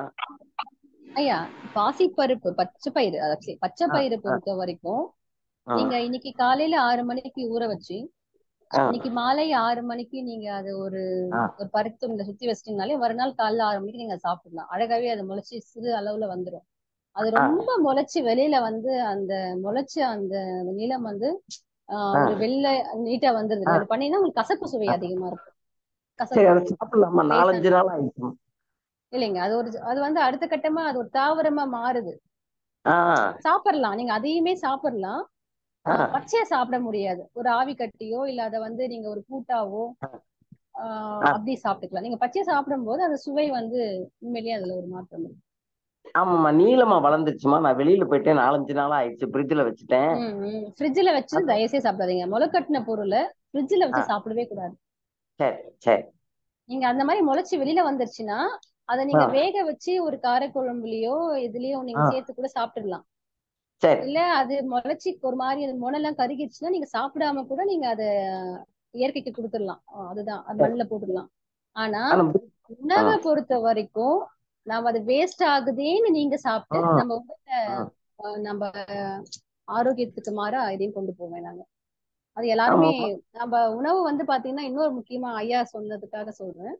ஐயா பாசிப்பருப்பு பச்சை பயிறு actually பச்சை ஆ, பயிறு ஆ. பொறுத்த வரைக்கும் ஆ, நீங்க இன்னைக்கு காலையில ஆறு மணிக்கு ஊற வச்சு ஆ, இன்னைக்கு மாலை ஆறு மணிக்கு நீங்க அது ஒரு ஆ. ஒரு பருத்து சுத்தி வச்சிட்டீங்கனாலே மறுநாள் காலைல ஆறு மணிக்கு நீங்க சாப்பிடலாம் அழகாவே அது முளைச்சி சிறு அளவுல வந்துரும் அது ஆ. ரொம்ப முளைச்சு வெளியில வந்து அந்த முளைச்ச அந்த நிலம் வந்து ஆஹ் ஆ. ஒரு வெள்ளை நீட்டா வந்துருது ஆ. அது பண்ணீங்கன்னா உங்களுக்கு கசப்பு சுவை ஆ. அதிகமா இருக்கும் சரி அதை கசப்பு சாப்பிடலாமா நாலஞ்சு நாள் ஆயிடுச்சு இல்லைங்க அது ஒரு அது வந்து அடுத்த கட்டமா அது ஒரு தாவரமா மாறுது ஆ சாப்பிடலாம் நீங்க அதையுமே சாப்பிடலாம் ஆ ஆஹ் பச்சையா சாப்பிட முடியாது ஒரு ஆவி கட்டியோ இல்ல அத வந்து நீங்க ஒரு கூட்டாவோ ஆஹ் ஆ. அப்படி சாப்பிட்டுக்கலாம் நீங்க பச்சையா சாப்பிடும்போது அந்த சுவை வந்து உண்மையிலேயே அதுல ஒரு மாற்றம் இருக்கு ஆமாம்மா நீளமா வளர்ந்துருச்சுமா நான் வெளியில போயிட்டேன் நாலஞ்சு நாள் ஆயிடுச்சு ஃப்ரிட்ஜ்ல வச்சுட்டேன் ஃப்ரிட்ஜ்ல வச்சு தயவுசெய்து சாப்பிடாதீங்க முளைக்கட்டின பொருளை ஃப்ரிட்ஜ்ல வச்சு ஆ. சாப்பிடவே கூடாது சரி சரி நீங்க அந்த மாதிரி முளைச்சு வெளியில வந்துருச்சுன்னா அதை நீங்க ஆ. வேக வச்சு ஒரு காரக்குழம்புலயோ இதுலயோ நீங்க ஆ. சேர்த்து கூட சாப்பிட்டுடலாம் சரி இல்ல அது முளைச்சி ஒரு மாதிரி அது முனைலாம் கருகிடுச்சுன்னா நீங்க சாப்பிடாம கூட நீங்க அத இயற்கைக்கு கொடுத்துடலாம் அஹ் அதுதான் அது மண்ணுல போட்டுடலாம் ஆனா ஆனா உணவை ஆ. பொறுத்த வரைக்கும் நாம அது வேஸ்ட் ஆகுதேன்னு நீங்க சாப்பிட்டு ஆ. நம்ம உடலை ஆ. அஹ் நம்ம ஆரோக்கியத்துக்கு மாறா இதையும் கொண்டு போவேன் நாங்க அது எல்லாருமே நம்ம உணவு வந்து பாத்தீங்கன்னா இன்னொரு முக்கியமா ஐயா சொன்னதுக்காக சொல்றேன்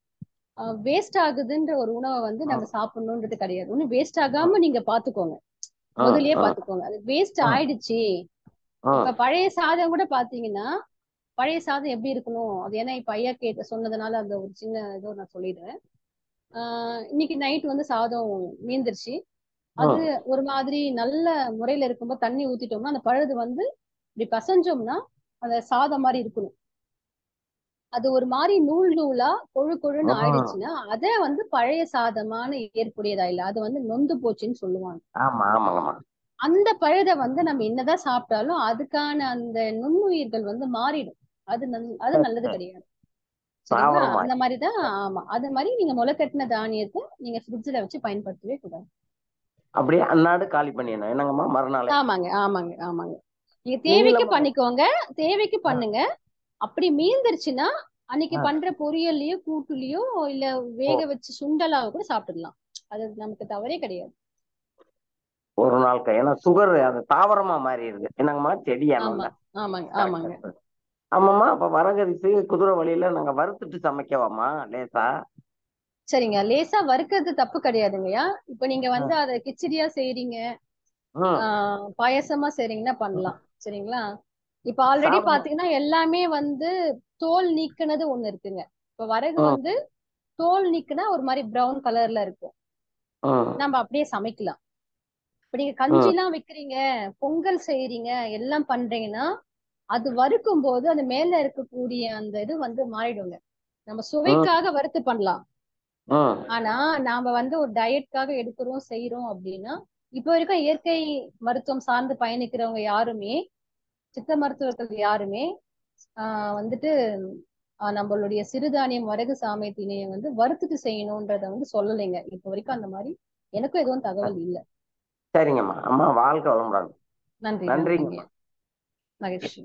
வேஸ்ட் ஆகுதுன்ற ஒரு உணவை வந்து நம்ம சாப்பிடணும்ன்றது கிடையாது ஒன்னும் வேஸ்ட் ஆகாம நீங்க பாத்துக்கோங்க ஆ. முதல்லயே ஆ. பாத்துக்கோங்க அது வேஸ்ட் ஆ. ஆயிடுச்சு ஆ. இப்ப பழைய சாதம் கூட பாத்தீங்கன்னா பழைய சாதம் எப்படி இருக்கணும் அது ஏன்னா இப்ப ஐயா கேட்ட சொன்னதுனால அந்த ஒரு சின்ன இதோ நான் சொல்லிடுறேன் ஆஹ் இன்னைக்கு நைட் வந்து சாதம் மீந்துருச்சு அது ஒரு மாதிரி நல்ல முறையில இருக்கும்போது தண்ணி ஊத்திட்டோம்னா அந்த பழுது வந்து இப்படி பசஞ்சோம்னா அந்த சாதம் மாதிரி இருக்கணும் அது ஒரு மாதிரி நூல் நூலா கொழு கொழுன்னு ஆ. ஆயிடுச்சுன்னா அதே வந்து பழைய சாதமான ஏற்புடையதா இல்ல அது வந்து நொந்து போச்சுன்னு சொல்லுவாங்க ஆமா ஆமாங்கம்மா அந்த பழுதை வந்து நம்ம என்னதான் சாப்பிட்டாலும் அதுக்கான அந்த நுண்ணுயிர்கள் வந்து மாறிடும் அது நல்- அது சரி, நல்லது சரி. கிடையாது சரிங்களா தாவரமா அந்த மாதிரிதான் ஆமா அது மாதிரி நீங்க முளைக்கட்டின தானியத்தை நீங்க ஃப்ரிட்ஜ்ல வச்சு பயன்படுத்தவே கூடாது அப்படியே அன்னாடு காலி பண்ணிடணும் என்னங்கம்மா மறுநாள் ஆமாங்க ஆமாங்க ஆமாங்க நீங்க தேவைக்கு நீளமா- பண்ணிக்கோங்க தேவைக்கு பண்ணுங்க அப்படி மீந்துருச்சுன்னா அன்னைக்கு ஆ. பண்ற பொரியல்லையோ கூட்டுலயோ இல்ல வேக வச்சு சுண்டலாவோ கூட சாப்பிட்டுடலாம் அது நமக்கு தவறே கிடையாது ஒரு நாள் க- ஏன்னா சுகர் அது தாவரமா மாறிடுது என்னங்கம்மா செடியா ஆமா ஆமாங்க ஆமாங்க ஆமாம்மா அப்ப வரகரிசி குதிரை வழியில நாங்க வறுத்துட்டு சமைக்கவாம்மா லேசா சரிங்க லேசா வறுக்கிறது தப்பு கிடையாதுங்கய்யா இப்ப நீங்க வந்து அதை கிச்சடியா செய்றீங்க ம் ஆஹ் பாயசமா செய்றீங்கன்னா பண்ணலாம் சரிங்களா இப்ப ஆல்ரெடி சாப்பிட- பாத்தீங்கன்னா எல்லாமே வந்து தோல் நீக்குனது ஒண்ணு இருக்குங்க இப்ப வரகு ம். வந்து தோல் நீக்குனா ஒரு மாதிரி பிரவுன் கலர்ல இருக்கும் ம் நம்ம அப்படியே சமைக்கலாம் இப்ப நீங்க கஞ்சி எல்லாம் வைக்கிறீங்க பொங்கல் செய்றீங்க எல்லாம் பண்றீங்கன்னா அது வறுக்கும் போது அது மேல இருக்கக்கூடிய அந்த இது வந்து மாறிடுங்க நம்ம சுவைக்காக வறுத்து பண்ணலாம் ம் ஆனா நாம வந்து ஒரு டயட்காக எடுக்கிறோம் செய்யறோம் அப்படின்னா இப்போ வரைக்கும் இயற்கை மருத்துவம் சார்ந்து பயணிக்கிறவங்க யாருமே சித்த மருத்துவர்கள் யாருமே ஆஹ் வந்துட்டு ஆஹ் நம்மளுடைய சிறுதானியம் வரகு சாமை திணையை வந்து வறுத்துட்டு செய்யணும்ன்றத வந்து சொல்லலைங்க இப்போ வரைக்கும் அந்த மாதிரி எனக்கும் எதுவும் தகவல் இல்ல சரிங்கம்மா அம்மா வாழ்க்கை வளமுடன் நன்றி நன்றிங்கம்மா. நன்றிங்க மகிழ்ச்சி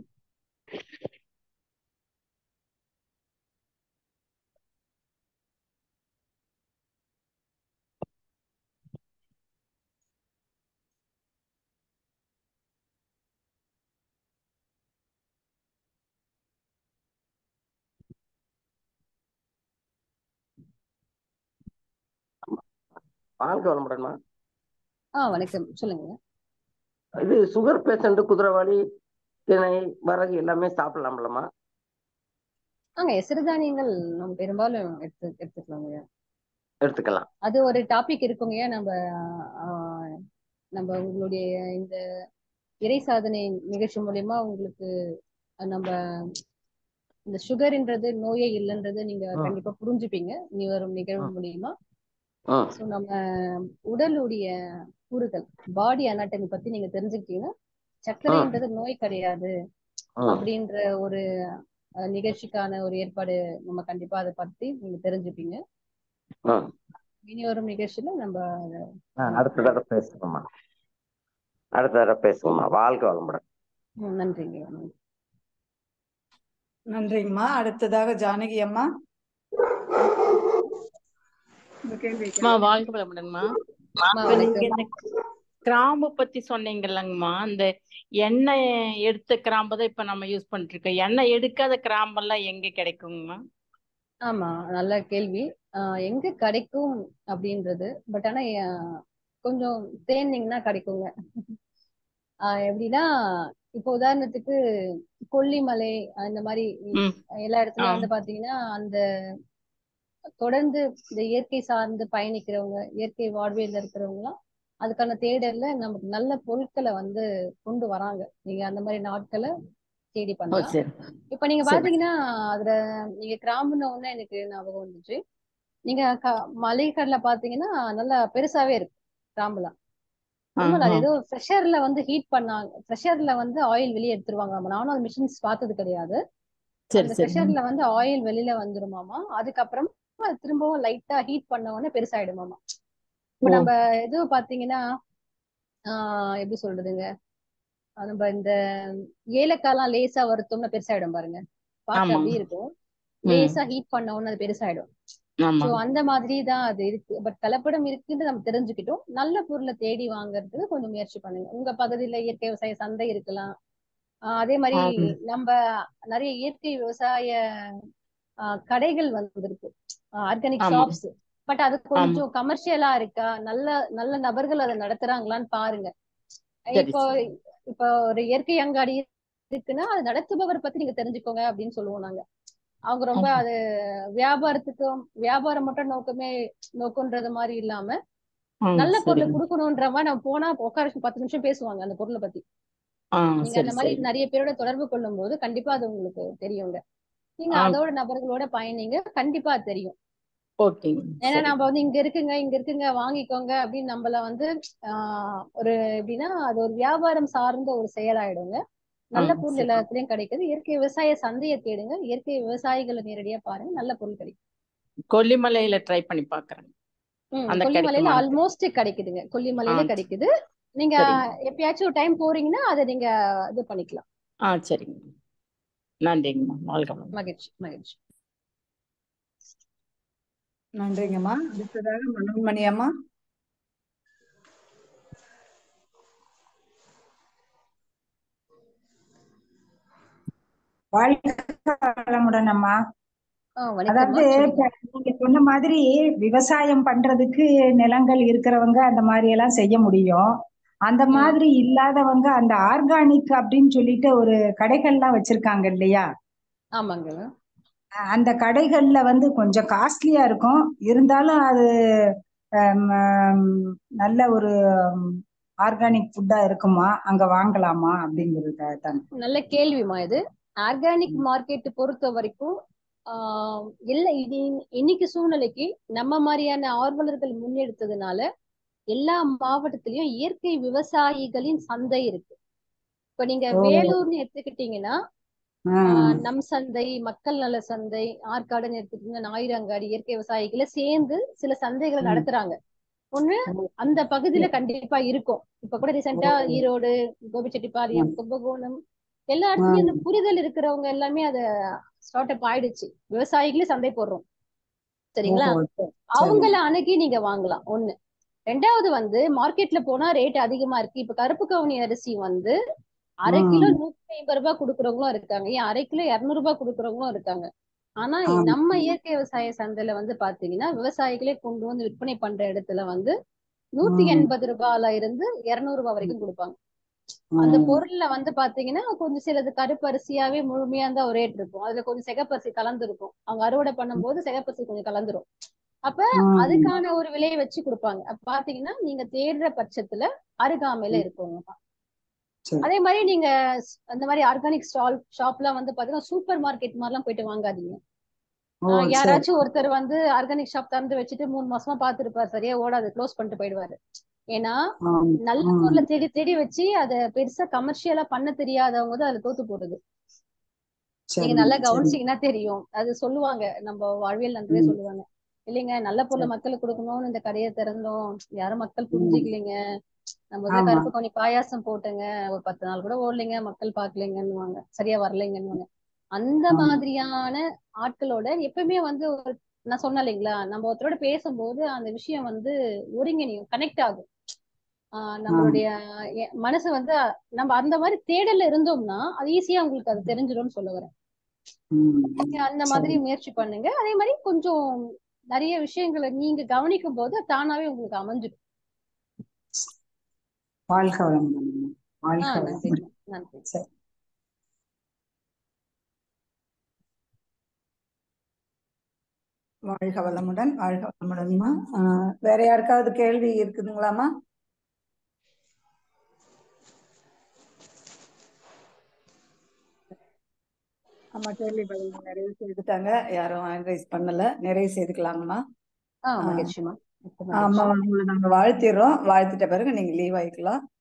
வாழ்க்கை வளமுடன்மா ஆ வணக்கம் சொல்லுங்க இது சுகர் பேஷண்ட் குதிரைவாளி திணை வரகு எல்லாமே சாப்பிடலாம்லம்மா ஆங்க சிறுதானியங்கள் நம்ம பெரும்பாலும் எடுத்து எடுத்துக்கலாங்க எடுத்துக்கலாம் அது ஒரு டாபிக் இருக்குங்க நம்ம ஆஹ், நம்ம உங்களுடைய இந்த இறை சாதனை நிகழ்ச்சி மூலியமா உங்களுக்கு நம்ம இந்த சுகர்ன்றது நோயே இல்லைன்றது நீங்க ம். கண்டிப்பா புரிஞ்சுப்பீங்க இனி வரும் நிகழ்வு மூலியமா ம் ஸோ நம்ம உடலுடைய கூறுகள் பாடி அனாட்டமி பத்தி நீங்க தெரிஞ்சுக்கிட்டீங்கன்னா சர்க்கரைன்றது நோய் கிடையாது ம் அப்படின்ற ஒரு அஹ், நிகழ்ச்சிக்கான ஒரு ஏற்பாடு நம்ம கண்டிப்பா அதை பத்தி நீங்க தெரிஞ்சுப்பீங்க ம் இனி வரும் நிகழ்ச்சியில நம்ம அதை ஆ, அடுத்த தடவை பேசுவோம்மா அடுத்த தடவை பேசுவோம்மா வாழ்க்கை வளமுடன் ம், நன்றிங்க நன்றி. நன்றிங்கம்மா அடுத்ததாக ஜானகி அம்மா உங்க கேள்வி அம்மா வாழ்க வளமுடன்மா அம்மா, இப்ப நீங்க வணக்கம் இந்த கிராம்பு பத்தி சொன்னீங்கல்லங்கம்மா இந்த எண்ணெய் எடுத்த கிராம்பு தான் இப்ப நம்ம யூஸ் பண்ணிட்டு இருக்கோம் எண்ணெய் எடுக்காத கிராம்பெல்லாம் எங்க கிடைக்குங்கம்மா ஆமா நல்ல கேள்வி ஆஹ் எங்க கிடைக்கும் அப்படின்றது பட் ஆனா ஆஹ் கொஞ்சம் தேர்ந்தீங்கன்னா கிடைக்குங்க ஆஹ் எப்படின்னா இப்போ உதாரணத்துக்கு கொல்லிமலை அந்த மாதிரி ம் எல்லா ஆ இடத்துலயும் வந்து பாத்தீங்கன்னா அந்த தொடர்ந்து இந்த இயற்கை சார்ந்து பயணிக்கிறவங்க இயற்கை வாழ்வியல்ல இருக்கிறவங்கலாம் அதுக்கான தேடல்ல நமக்கு நல்ல பொருட்களை வந்து கொண்டு வராங்க நீங்க அந்த மாதிரி நாட்களை தேடி ஓ பண்ணலாம் சரி இப்ப நீங்க சரி பாத்தீங்கன்னா அதுல நீங்க கிராம்புன உடனே எனக்கு ஞாபகம் வந்துச்சு நீங்க க- மலைக்கடலை பாத்தீங்கன்னா நல்லா பெருசாவே இருக்கு கிராம்புலாம் ஆ உண்மையில ஆ அது ஏதோ ப்ரெஷர்ல வந்து ஹீட் பண்ணாங்க ப்ரெஷர்ல வந்து ஆயில் வெளியே எடுத்துருவாங்க நானும் அது மிஷின்ஸ் பார்த்தது கிடையாது சரி அந்த சரி ப்ரெஷர்ல வந்து ஆயில் வெளியில வந்துருமாமா அதுக்கப்புறம் அது திரும்பவும் லைட்டா ஹீட் பண்ண உடனே பெருசாயிடுமாமா இப்ப ஓ நம்ம இது பாத்தீங்கன்னா ஆஹ் எப்படி சொல்றதுங்க அஹ் நம்ம இந்த ஏலக்காய்லாம் லேசா வறுத்தோம்னா பெருசாயிடும் பாருங்க பார்க்க ஆமாங்க அப்படியே இருக்கும் ம் லேசா ஹீட் பண்ண உடனே அது பெருசாயிடும் சோ ஆமாங்க அந்த மாதிரி தான் அது இருக்கு பட் கலப்படம் இருக்குன்னு நம்ம தெரிஞ்சுக்கிட்டோம் நல்ல பொருளை தேடி வாங்குறதுக்கு கொஞ்சம் முயற்சி பண்ணுங்க உங்க பகுதியில இயற்கை விவசாய சந்தை இருக்கலாம் ஆஹ் அதே மாதிரி ஆமா நம்ம நிறைய இயற்கை விவசாய ஆஹ் கடைகள் வந்திருக்கு ஆர்கானிக் ஆமா ஷாப்ஸ் பட் அது ஆமா கொஞ்சம் கமர்ஷியலா இருக்கா நல்ல நல்ல நபர்கள் அதை நடத்துறாங்களான்னு பாருங்க சரி இப்போ சரி இப்போ ஒரு இயற்கை அங்காடி இருக்குன்னா அது நடத்துபவர் பத்தி நீங்க தெரிஞ்சுக்கோங்க அப்படின்னு சொல்லுவோம் நாங்க அவங்க ரொம்ப ஆமா அது வியாபாரத்துக்கும் வியாபாரம் மட்டும் நோக்கமே நோக்கம்ன்றது மாதிரி இல்லாம ஆ நல்ல பொருளை சரிங்க கொடுக்கணுன்ற மாதிரி நம்ம போனா உட்கார வச்சு பத்து நிமிஷம் பேசுவாங்க அந்த பொருளை பத்தி ஆ நீங்க சரி அந்த மாதிரி சரி நிறைய பேரோட தொடர்பு கொள்ளும் போது கண்டிப்பா அது உங்களுக்கு தெரியுங்க நீங்க ஆ அதோட நபர்களோட பயணிங்க கண்டிப்பா அது தெரியும் ஓகேங்க ஏன்னா சரி நம்ம வந்து இங்க இருக்குங்க இங்க இருக்குங்க வாங்கிக்கோங்க அப்படின்னு நம்மள வந்து ஆஹ் ஒரு எப்படின்னா அது ஒரு வியாபாரம் சார்ந்த ஒரு செயலாயிடுங்க ஆ நல்ல பொருள் சரி எல்லா இடத்துலயும் கிடைக்குது இயற்கை விவசாய சந்தையை தேடுங்க இயற்கை விவசாயிகளை நேரடியா பாருங்க நல்ல பொருள் கிடைக்கும் கொல்லிமலையில ட்ரை பண்ணி பாக்குறேன் ம் அந்த கொல்லிமலையில கிடைக்குமான்ட்டு ஆல்மோஸ்ட் கிடைக்குதுங்க ஆ கொல்லிமலையில கிடைக்குது நீங்க சரிங்க எப்பயாச்சும் டைம் போறீங்கன்னா அதை நீங்க இது பண்ணிக்கலாம் ஆ சரிங்க நன்றிங்கம்மா வாழ்க வளமுடன் மகிழ்ச்சி மகிழ்ச்சி நன்றிங்கம்மா அடுத்ததாக மனோன்மணி அம்மா வாழ்க்கை வளமுடன் அம்மா ஆஹ் வணக்கம்மா அதாவது சொல்லுங்க இப்ப நீங்க சொன்ன மாதிரி விவசாயம் பண்றதுக்கு நிலங்கள் இருக்கிறவங்க அந்த மாதிரி எல்லாம் செய்ய முடியும் அந்த ம் மாதிரி இல்லாதவங்க அந்த ஆர்கானிக் அப்படின்னு சொல்லிட்டு ஒரு கடைகள்லாம் வச்சிருக்காங்க இல்லையா ஆமாங்க அந்த கடைகள்ல வந்து கொஞ்சம் காஸ்ட்லியா இருக்கும் இருந்தாலும் அது ஹம், ஹம், நல்ல ஒரு ஆர்கானிக் ஃபுட்டா இருக்குமா அங்க வாங்கலாமா அப்படிங்கிறது தான் நல்ல கேள்விமா இது ஆர்கானிக் மார்க்கெட் பொறுத்த வரைக்கும் ஆஹ் இல்ல இது இன்னைக்கு சூழ்நிலைக்கு நம்ம மாதிரியான ஆர்வலர்கள் முன்னெடுத்ததுனால எல்லா மாவட்டத்திலயும் இயற்கை விவசாயிகளின் சந்தை இருக்கு இப்ப நீங்க ஓ வேலூர்னு எடுத்துக்கிட்டீங்கன்னா ஆ ஆஹ் நம் சந்தை மக்கள் நல சந்தை ஆற்காடுன்னு எடுத்துக்கிட்டீங்கன்னா ஞாயிறங்காடி இயற்கை விவசாயிகளை சேர்ந்து சில சந்தைகளை ம். நடத்துறாங்க ஒண்ணு ஓ அந்த பகுதியில கண்டிப்பா இருக்கும் இப்ப கூட ஓ ரீசெண்டா ஈரோடு கோபிச்செட்டிப்பாளையம் கும்பகோணம் எல்லா இடத்துலயும் அந்த புரிதல் இருக்கிறவங்க எல்லாமே அத ஸ்டார்ட் அப் ஆயிடுச்சு விவசாயிகளே சந்தை போடுறோம் சரிங்களா ஓஹோ சரி அவங்கள அணுகி நீங்க வாங்கலாம் ஒண்ணு ரெண்டாவது வந்து மார்க்கெட்ல போனா ரேட் அதிகமா இருக்கு இப்ப கருப்பு கவுனி அரிசி வந்து அரை கிலோ ம் நூத்தி ஐம்பது ரூபாய் கொடுக்கறவங்களும் இருக்காங்க ஏன் அரை கிலோ இருநூறு ரூபாய் கொடுக்கறவங்களும் இருக்காங்க ஆனா ஆமா நம்ம இயற்கை விவசாய சந்தையில வந்து பாத்தீங்கன்னா விவசாயிகளே கொண்டு வந்து விற்பனை பண்ற இடத்துல வந்து நூத்தி ம் எண்பது ரூபாயில இருந்து இருநூறு ரூபாய் வரைக்கும் கொடுப்பாங்க அந்த ம் பொருள்ல வந்து பாத்தீங்கன்னா கொஞ்சம் சிலது கருப்பரிசியாவே முழுமையா இருந்தா ஒரு ரேட் இருக்கும் அதுல கொஞ்சம் சிகப்பரிசி கலந்து இருக்கும் அவங்க அறுவடை பண்ணும்போது சிகப்பரிசி கொஞ்சம் கலந்துரும் அப்ப ம் அதுக்கான ஒரு விலையை வச்சு கொடுப்பாங்க அப்ப பாத்தீங்கன்னா நீங்க தேடுற பட்சத்துல அருகாமையில ம் இருக்கவங்க சரி அதே மாதிரி நீங்க ஸ்- அந்த மாதிரி ஆர்கானிக் ஸ்டால் ஷாப்லாம் வந்து பாத்தீங்கன்னா சூப்பர் மார்க்கெட் மாதிரிலாம் போயிட்டு வாங்காதீங்க ஓ ஆஹ் சரி யாராச்சும் ஒருத்தர் வந்து ஆர்கானிக் ஷாப் திறந்து வச்சுட்டு மூணு மாசமா பாத்துருப்பாரு சரியா ஓடாது க்ளோஸ் பண்ணிட்டு போயிடுவாரு ஏன்னா ஆம் நல்ல ம் பொருளை தேடி தேடி வச்சு அதை பெருசா கமர்ஷியலா பண்ண தெரியாதவங்க தான் அதுல தோத்து போறது நீங்க சரி நல்லா சரி கவனிச்சீங்கன்னா தெரியும் அது சொல்லுவாங்க நம்ம வாழ்வியல் நண்பரே ம் சொல்லுவாங்க இல்லைங்க நல்ல பொருளை சரி மக்களுக்கு கொடுக்கணும்னு இந்த கடையை திறந்தோம் யாரும் மக்கள் ம் புரிஞ்சுக்கலைங்க நம்ம இதுல ஆமா கருப்பு கவுனி பாயாசம் போட்டுங்க ஒரு பத்து நாள் கூட ஓடலைங்க மக்கள் பாக்கலைங்கன்னுவாங்க சரியா வரலைங்கன்னுவாங்க அந்த ஆமா மாதிரியான ஆட்களோட எப்பவுமே வந்து ஒரு நான் சொன்னேன் இல்லைங்களா நம்ம ஒருத்தரோட பேசும்போது அந்த விஷயம் வந்து ஒருங்கிணையும் கனெக்ட் ஆகும் ஆஹ் ஆமா நம்மளுடைய எ- மனசு வந்து நம்ம அந்த மாதிரி தேடல்ல இருந்தோம்னா அது ஈஸியா உங்களுக்கு அது தெரிஞ்சிடும்னு சொல்ல வரேன் ம் நீங்க அந்த சரி மாதிரி முயற்சி பண்ணுங்க அதே மாதிரி கொஞ்சம் நிறைய விஷயங்களை நீங்க கவனிக்கும் போது தானாவே உங்களுக்கு அமைஞ்சிடும் வாழ்க வளமுடன் வாழ்க ஆஹ் வளமுடன் நன்றிங்க நன்றி சரி வாழ்க வளமுடன் வாழ்க வளமுடன்மா ஆஹ் வேற யாருக்காவது கேள்வி இருக்குதுங்களாமா ஆமா கேள்வி பதில் நிறைவு செய்துட்டாங்க யாரும் ஹேண்ட் ரைஸ் பண்ணல நிறைவு செய்துக்கலாங்கம்மா ஆஹ் ஆஹ் மகிழ்ச்சிமா மிக்க ஆமா மகிழ்ச்சி உங்களை நாங்க வாழ்த்திடுறோம் வாழ்த்திட்ட பிறகு நீங்க லீவ் ஆயிக்கலாம்